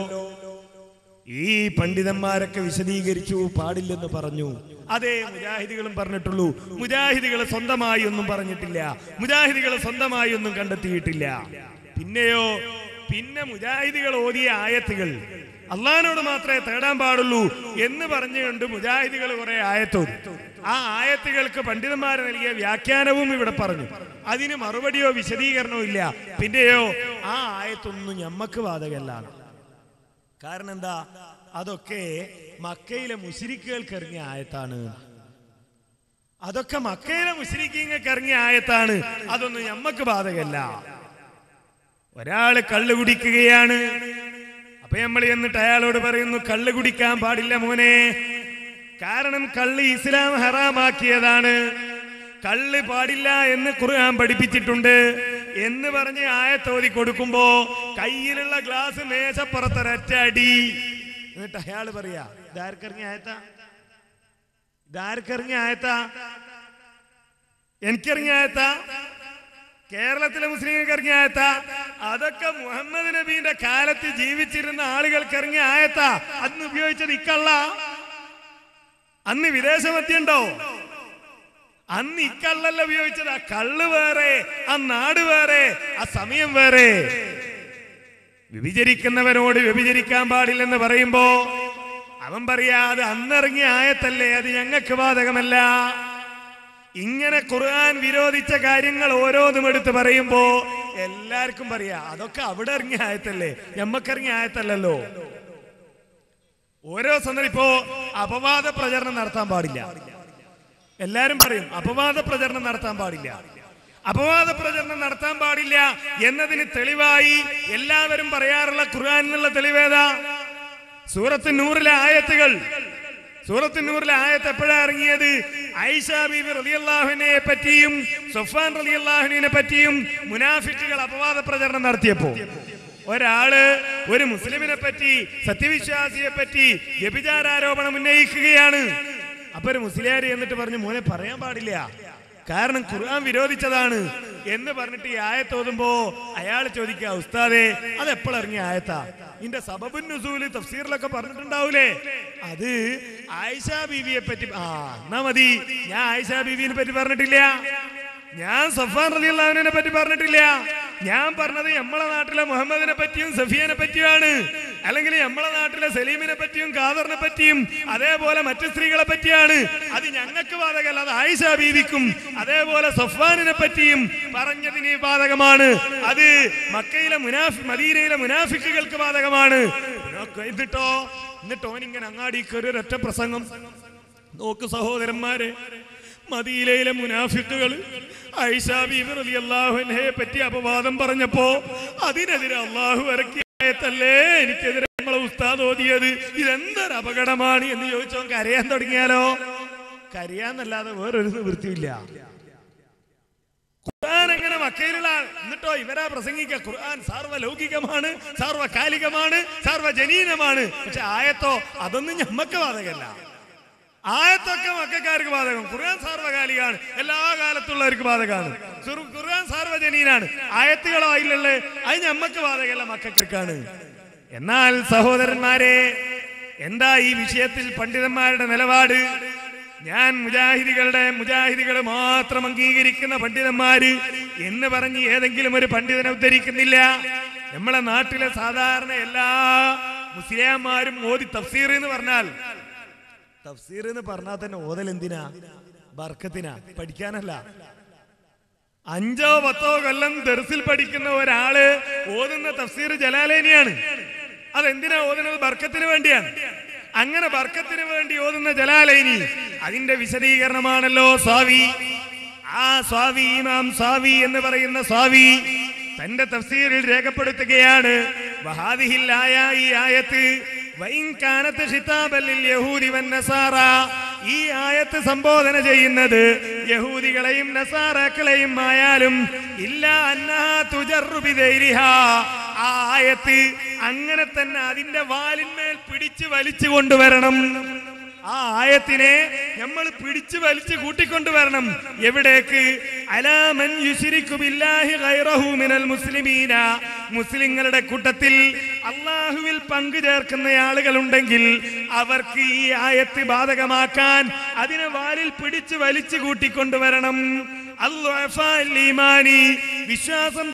ഈ പണ്ഡിതന്മാരൊക്കെ വിശദീകരിച്ചു പാടില്ലെന്ന് പറഞ്ഞു അതേ മുജാഹിദികളും പറഞ്ഞിട്ടുള്ളൂ മുജാഹിദികൾ സ്വന്തമായി ഒന്നും പറഞ്ഞിട്ടില്ല മുജാഹിദികൾ സ്വന്തമായി ഒന്നും കണ്ടെത്തിയിട്ടില്ല പിന്നെയോ പിന്നെ മുജാഹിദികൾ ഓതിയ ആയത്തുകൾ അള്ളഹാനോട് മാത്രമേ തേടാൻ പാടുള്ളൂ എന്ന് പറഞ്ഞുകൊണ്ട് മുജാഹിദികൾ കുറെ ആയത്തോതി ആ ആയത്തുകൾക്ക് പണ്ഡിതന്മാർ നൽകിയ വ്യാഖ്യാനവും ഇവിടെ പറഞ്ഞു അതിന് മറുപടിയോ വിശദീകരണമോ ഇല്ല പിന്നെയോ ആ ആയത്തൊന്നും ഞമ്മക്ക് ബാധകല്ലാണ് കാരണം എന്താ അതൊക്കെ മക്കയിലെ മുശിരിക്കുകൾക്ക് ഇറങ്ങിയ ആയത്താണ് അതൊക്കെ മക്കയിലെ മുസ്ലിങ്ങൾക്ക് ഇറങ്ങിയ ആയത്താണ് അതൊന്നും ഞമ്മക്ക് ബാധകല്ല ഒരാള് കള്ളു കുടിക്കുകയാണ് അപ്പൊ നമ്മൾ എന്നിട്ട് അയാളോട് പറയുന്നു കള്ളു കുടിക്കാൻ പാടില്ല മോനെ കാരണം കള്ള് ഇസ്ലാം ഹറാമാക്കിയതാണ് കള്ള് പാടില്ല എന്ന് ഖുർആൻ പഠിപ്പിച്ചിട്ടുണ്ട് എന്ന് പറഞ്ഞ് ആയത്തോതി കൊടുക്കുമ്പോ കയ്യിലുള്ള ഗ്ലാസ് മേശപ്പുറത്തൊരറ്റടി എന്നിട്ട് അയാൾ പറയാ ഇതാർക്കിറങ്ങിയ ആയത്താ ഇതാർക്കിറങ്ങിയ ആയത്താ എനിക്കിറങ്ങിയ ആയത്താ കേരളത്തിലെ മുസ്ലിങ്ങൾക്ക് ഇറങ്ങിയ ആയത്താ അതൊക്കെ മുഹമ്മദ് നബീന്റെ കാലത്ത് ജീവിച്ചിരുന്ന ആളുകൾക്ക് ഇറങ്ങിയ ആയത്താ അന്ന് ഉപയോഗിച്ചത് ഇക്കള്ള അന്ന് വിദേശമത്യണ്ടോ അന്ന് ഇക്കള്ളല്ല ഉപയോഗിച്ചത് ആ കള്ള് വേറെ ആ നാട് വേറെ ആ സമയം വേറെ വ്യഭിചരിക്കുന്നവരോട് വ്യഭിചരിക്കാൻ പാടില്ലെന്ന് പറയുമ്പോ അവൻ പറയാ അത് അന്നിറങ്ങിയ ആയത്തല്ലേ അത് ഞങ്ങൾക്ക് ബാധകമല്ല ഇങ്ങനെ ഖുർആൻ വിരോധിച്ച കാര്യങ്ങൾ ഓരോന്നും എടുത്ത് പറയുമ്പോ എല്ലാവർക്കും പറയാ അതൊക്കെ അവിടെ ഇറങ്ങിയ ആയത്തല്ലേ ഞമ്മക്കിറങ്ങിയ ആയത്തല്ലല്ലോ ഓരോ സന്ദർഭം ഇപ്പോ അപവാദ പ്രചരണം നടത്താൻ പാടില്ല എല്ലാരും പറയും അപവാദ പ്രചരണം നടത്താൻ പാടില്ല അപവാദ പ്രചരണം നടത്താൻ പാടില്ല എന്നതിന് തെളിവായി എല്ലാവരും പറയാറുള്ള ഖുർആാനിലുള്ള തെളിവേതാ സൂറത്ത് നൂറിലെ ആയത്തുകൾ സൂറത്ത് നൂറിലെ ആയത്ത് എപ്പോഴാ ഇറങ്ങിയത് ഐഷ ബീബി റളിയല്ലാഹുവിനെ പറ്റിയും സൊഫാൻ റളിയല്ലാഹുവിനെ പറ്റിയും മുനാഫിക്കുകൾ അപവാദ പ്രചരണം നടത്തിയപ്പോ ഒരാള് ഒരു മുസ്ലിമിനെ പറ്റി സത്യവിശ്വാസിയെ പറ്റി വ്യഭിചാരാരോപണം ഉന്നയിക്കുകയാണ് അപ്പൊ ഒരു മുസ്ലിയാർ എന്നിട്ട് പറഞ്ഞു മോനെ പറയാൻ പാടില്ല കാരണം ഖുർആൻ വിരോധിച്ചതാണ് എന്ന് പറഞ്ഞിട്ട് ഈ ആയത്ത് ഓതുമ്പോ അയാൾ ചോദിക്കുക ഉസ്താദേ അത് എപ്പോഴിറങ്ങിയ ആയത്താ ഇന്റെ സബബുൻ നുസൂല് തഫ്സീറിലൊക്കെ പറഞ്ഞിട്ടുണ്ടാവൂലേ അത് ആയിഷ ബീവിയെ പറ്റി ആ എന്നാ മതി ഞാൻ ആയിഷ ബീവിനെ പറ്റി പറഞ്ഞിട്ടില്ല ഞാൻ സഫാൻ റളിയല്ലാഹുവിനെ പറ്റി പറഞ്ഞിട്ടില്ല ഞാൻ പറഞ്ഞത് നമ്മളെ നാട്ടിലെ മുഹമ്മദിനെ പറ്റിയും സഫിയനെ പറ്റിയുമാണ് അല്ലെങ്കിൽ നമ്മളെ നാട്ടിലെ സലീമിനെ പറ്റിയും ഖാദറിനെ പറ്റിയും അതേപോലെ മറ്റു സ്ത്രീകളെ പറ്റിയാണ് അത് ഞങ്ങൾക്ക് ബാധകമല്ല അത് ആയിഷ ബീവിക്കും അതേപോലെ സഫ്വാനിനെ പറ്റിയും പറഞ്ഞതിന് ബാധകമാണ് അത് മക്കയിലെ മുനാഫി മദീനയിലെ മുനാഫിക്കുകൾക്ക് ബാധകമാണ് എന്നിട്ടോ എന്നിട്ടോ ഓനിങ്ങനെ അങ്ങാടി കയറി ഒരൊറ്റ പ്രസംഗം നോക്ക് സഹോദരന്മാരെ മദീലയിലെ മുനാഫിക്കുകൾ ഐഷാബിഅള്ളാഹുനെ പറ്റി അപവാദം പറഞ്ഞപ്പോ അതിനെതിരെ അള്ളാഹു ഇറക്കിയതല്ലേ എനിക്കെതിരെ നമ്മളെ ഉസ്താദ് ഓതിയത് ഇതെന്തൊരു അപകടമാണ് എന്ന് ചോദിച്ചോ കരയാൻ തുടങ്ങിയാലോ കരയാന്നല്ലാതെ വേറൊരു നിവൃത്തിയില്ല ഖുർആൻ എങ്ങനെ മക്കയിലുള്ള ആൾ? എന്നിട്ടോ ഇവരാ പ്രസംഗിക്ക ഖുർആൻ സാർവലൗകികമാണ് സാർവകാലികമാണ് സാർവജനീനമാണ് പക്ഷെ ആയത്തോ അതൊന്നും ഞമ്മക്ക് ബാധകല്ല ആയത്തൊക്കെ മക്കാർക്ക് ബാധകം ഖുർആൻ സാർവകാലികമാണ് എല്ലാ കാലത്തുള്ളവർക്ക് ബാധകമാണ് സുർ- ഖുർആൻ സാർവജനീനാണ് ആയത്തുകളോ അതിലുള്ളത് അത് ഞമ്മക്ക് ബാധകമല്ല മക്കൾക്കാണ് എന്നാൽ സഹോദരന്മാരെ എന്താ ഈ വിഷയത്തിൽ പണ്ഡിതന്മാരുടെ നിലപാട് ഞാൻ മുജാഹിദികളുടെ മുജാഹിദികൾ മാത്രം അംഗീകരിക്കുന്ന പണ്ഡിതന്മാര് എന്ന് പറഞ്ഞ് ഏതെങ്കിലും ഒരു പണ്ഡിതനെ ഉദ്ധരിക്കുന്നില്ല നമ്മളെ നാട്ടിലെ സാധാരണ എല്ലാ മുസ്ലിംമാരും ഓതി തഫ്സീർ എന്ന് പറഞ്ഞാൽ തഫ്സീർ എന്ന് പറഞ്ഞാൽ തന്നെ ഓതൽ എന്തിനാ ബർക്കത്തിനാ പഠിക്കാനല്ല അഞ്ചോ പത്തോ കൊല്ലം ദർസിൽ പഠിക്കുന്ന ഒരാള് ഓതുന്ന തഫ്സീർ ജലാലേനിയാണ് അതെന്തിനാ ഓതുന്നത് ബർക്കത്തിന് വേണ്ടിയാണ് അങ്ങനെ ബർക്കത്തിന് വേണ്ടി ഓതുന്ന ജലാലൈനി അതിന്റെ വിശദീകരണമാണല്ലോ സ്വാവി ആ സ്വാവി ഇമാം സ്വാവി എന്ന് പറയുന്ന സ്വാവി തന്റെ തഫ്സീറിൽ രേഖപ്പെടുത്തുകയാണ് വഹാദിഹില്ലായ ഈ ആയത്ത് വൈൻ കാനത്ത് ഖിതാബൽ ലിൽ യഹൂദി വന്നസാറ ഈ ആയത്ത് സംബോധന ചെയ്യുന്നത് യഹൂദികളെയും നസാറാക്കളെയും ആയാലും ഇല്ല അന്നഹാ തുജറു ബിദൈരിഹാ ആ ആയത്ത് അങ്ങനെ തന്നെ അതിന്റെ വാലിന്മേൽ പിടിച്ചു വലിച്ചു കൊണ്ടുവരണം ആ ആയത്തിനെ നമ്മൾ പിടിച്ചു വലിച്ചു കൂട്ടിക്കൊണ്ടുവരണം എവിടേക്ക് അലാമൻ യുശിരിക്കു ബില്ലാഹി ഗൈറഹു മിനൽ മുസ്ലിമീന മുസ്ലിങ്ങളുടെ കൂട്ടത്തിൽ അള്ളാഹുവിൽ പങ്കു ചേർക്കുന്ന ആളുകൾ ഉണ്ടെങ്കിൽ അവർക്ക് ഈ ആയത്ത് ബാധകമാക്കാൻ അതിനെ വാലിൽ പിടിച്ചു വലിച്ചു കൂട്ടിക്കൊണ്ടുവരണം അൽ ഈമാനി വിശ്വാസം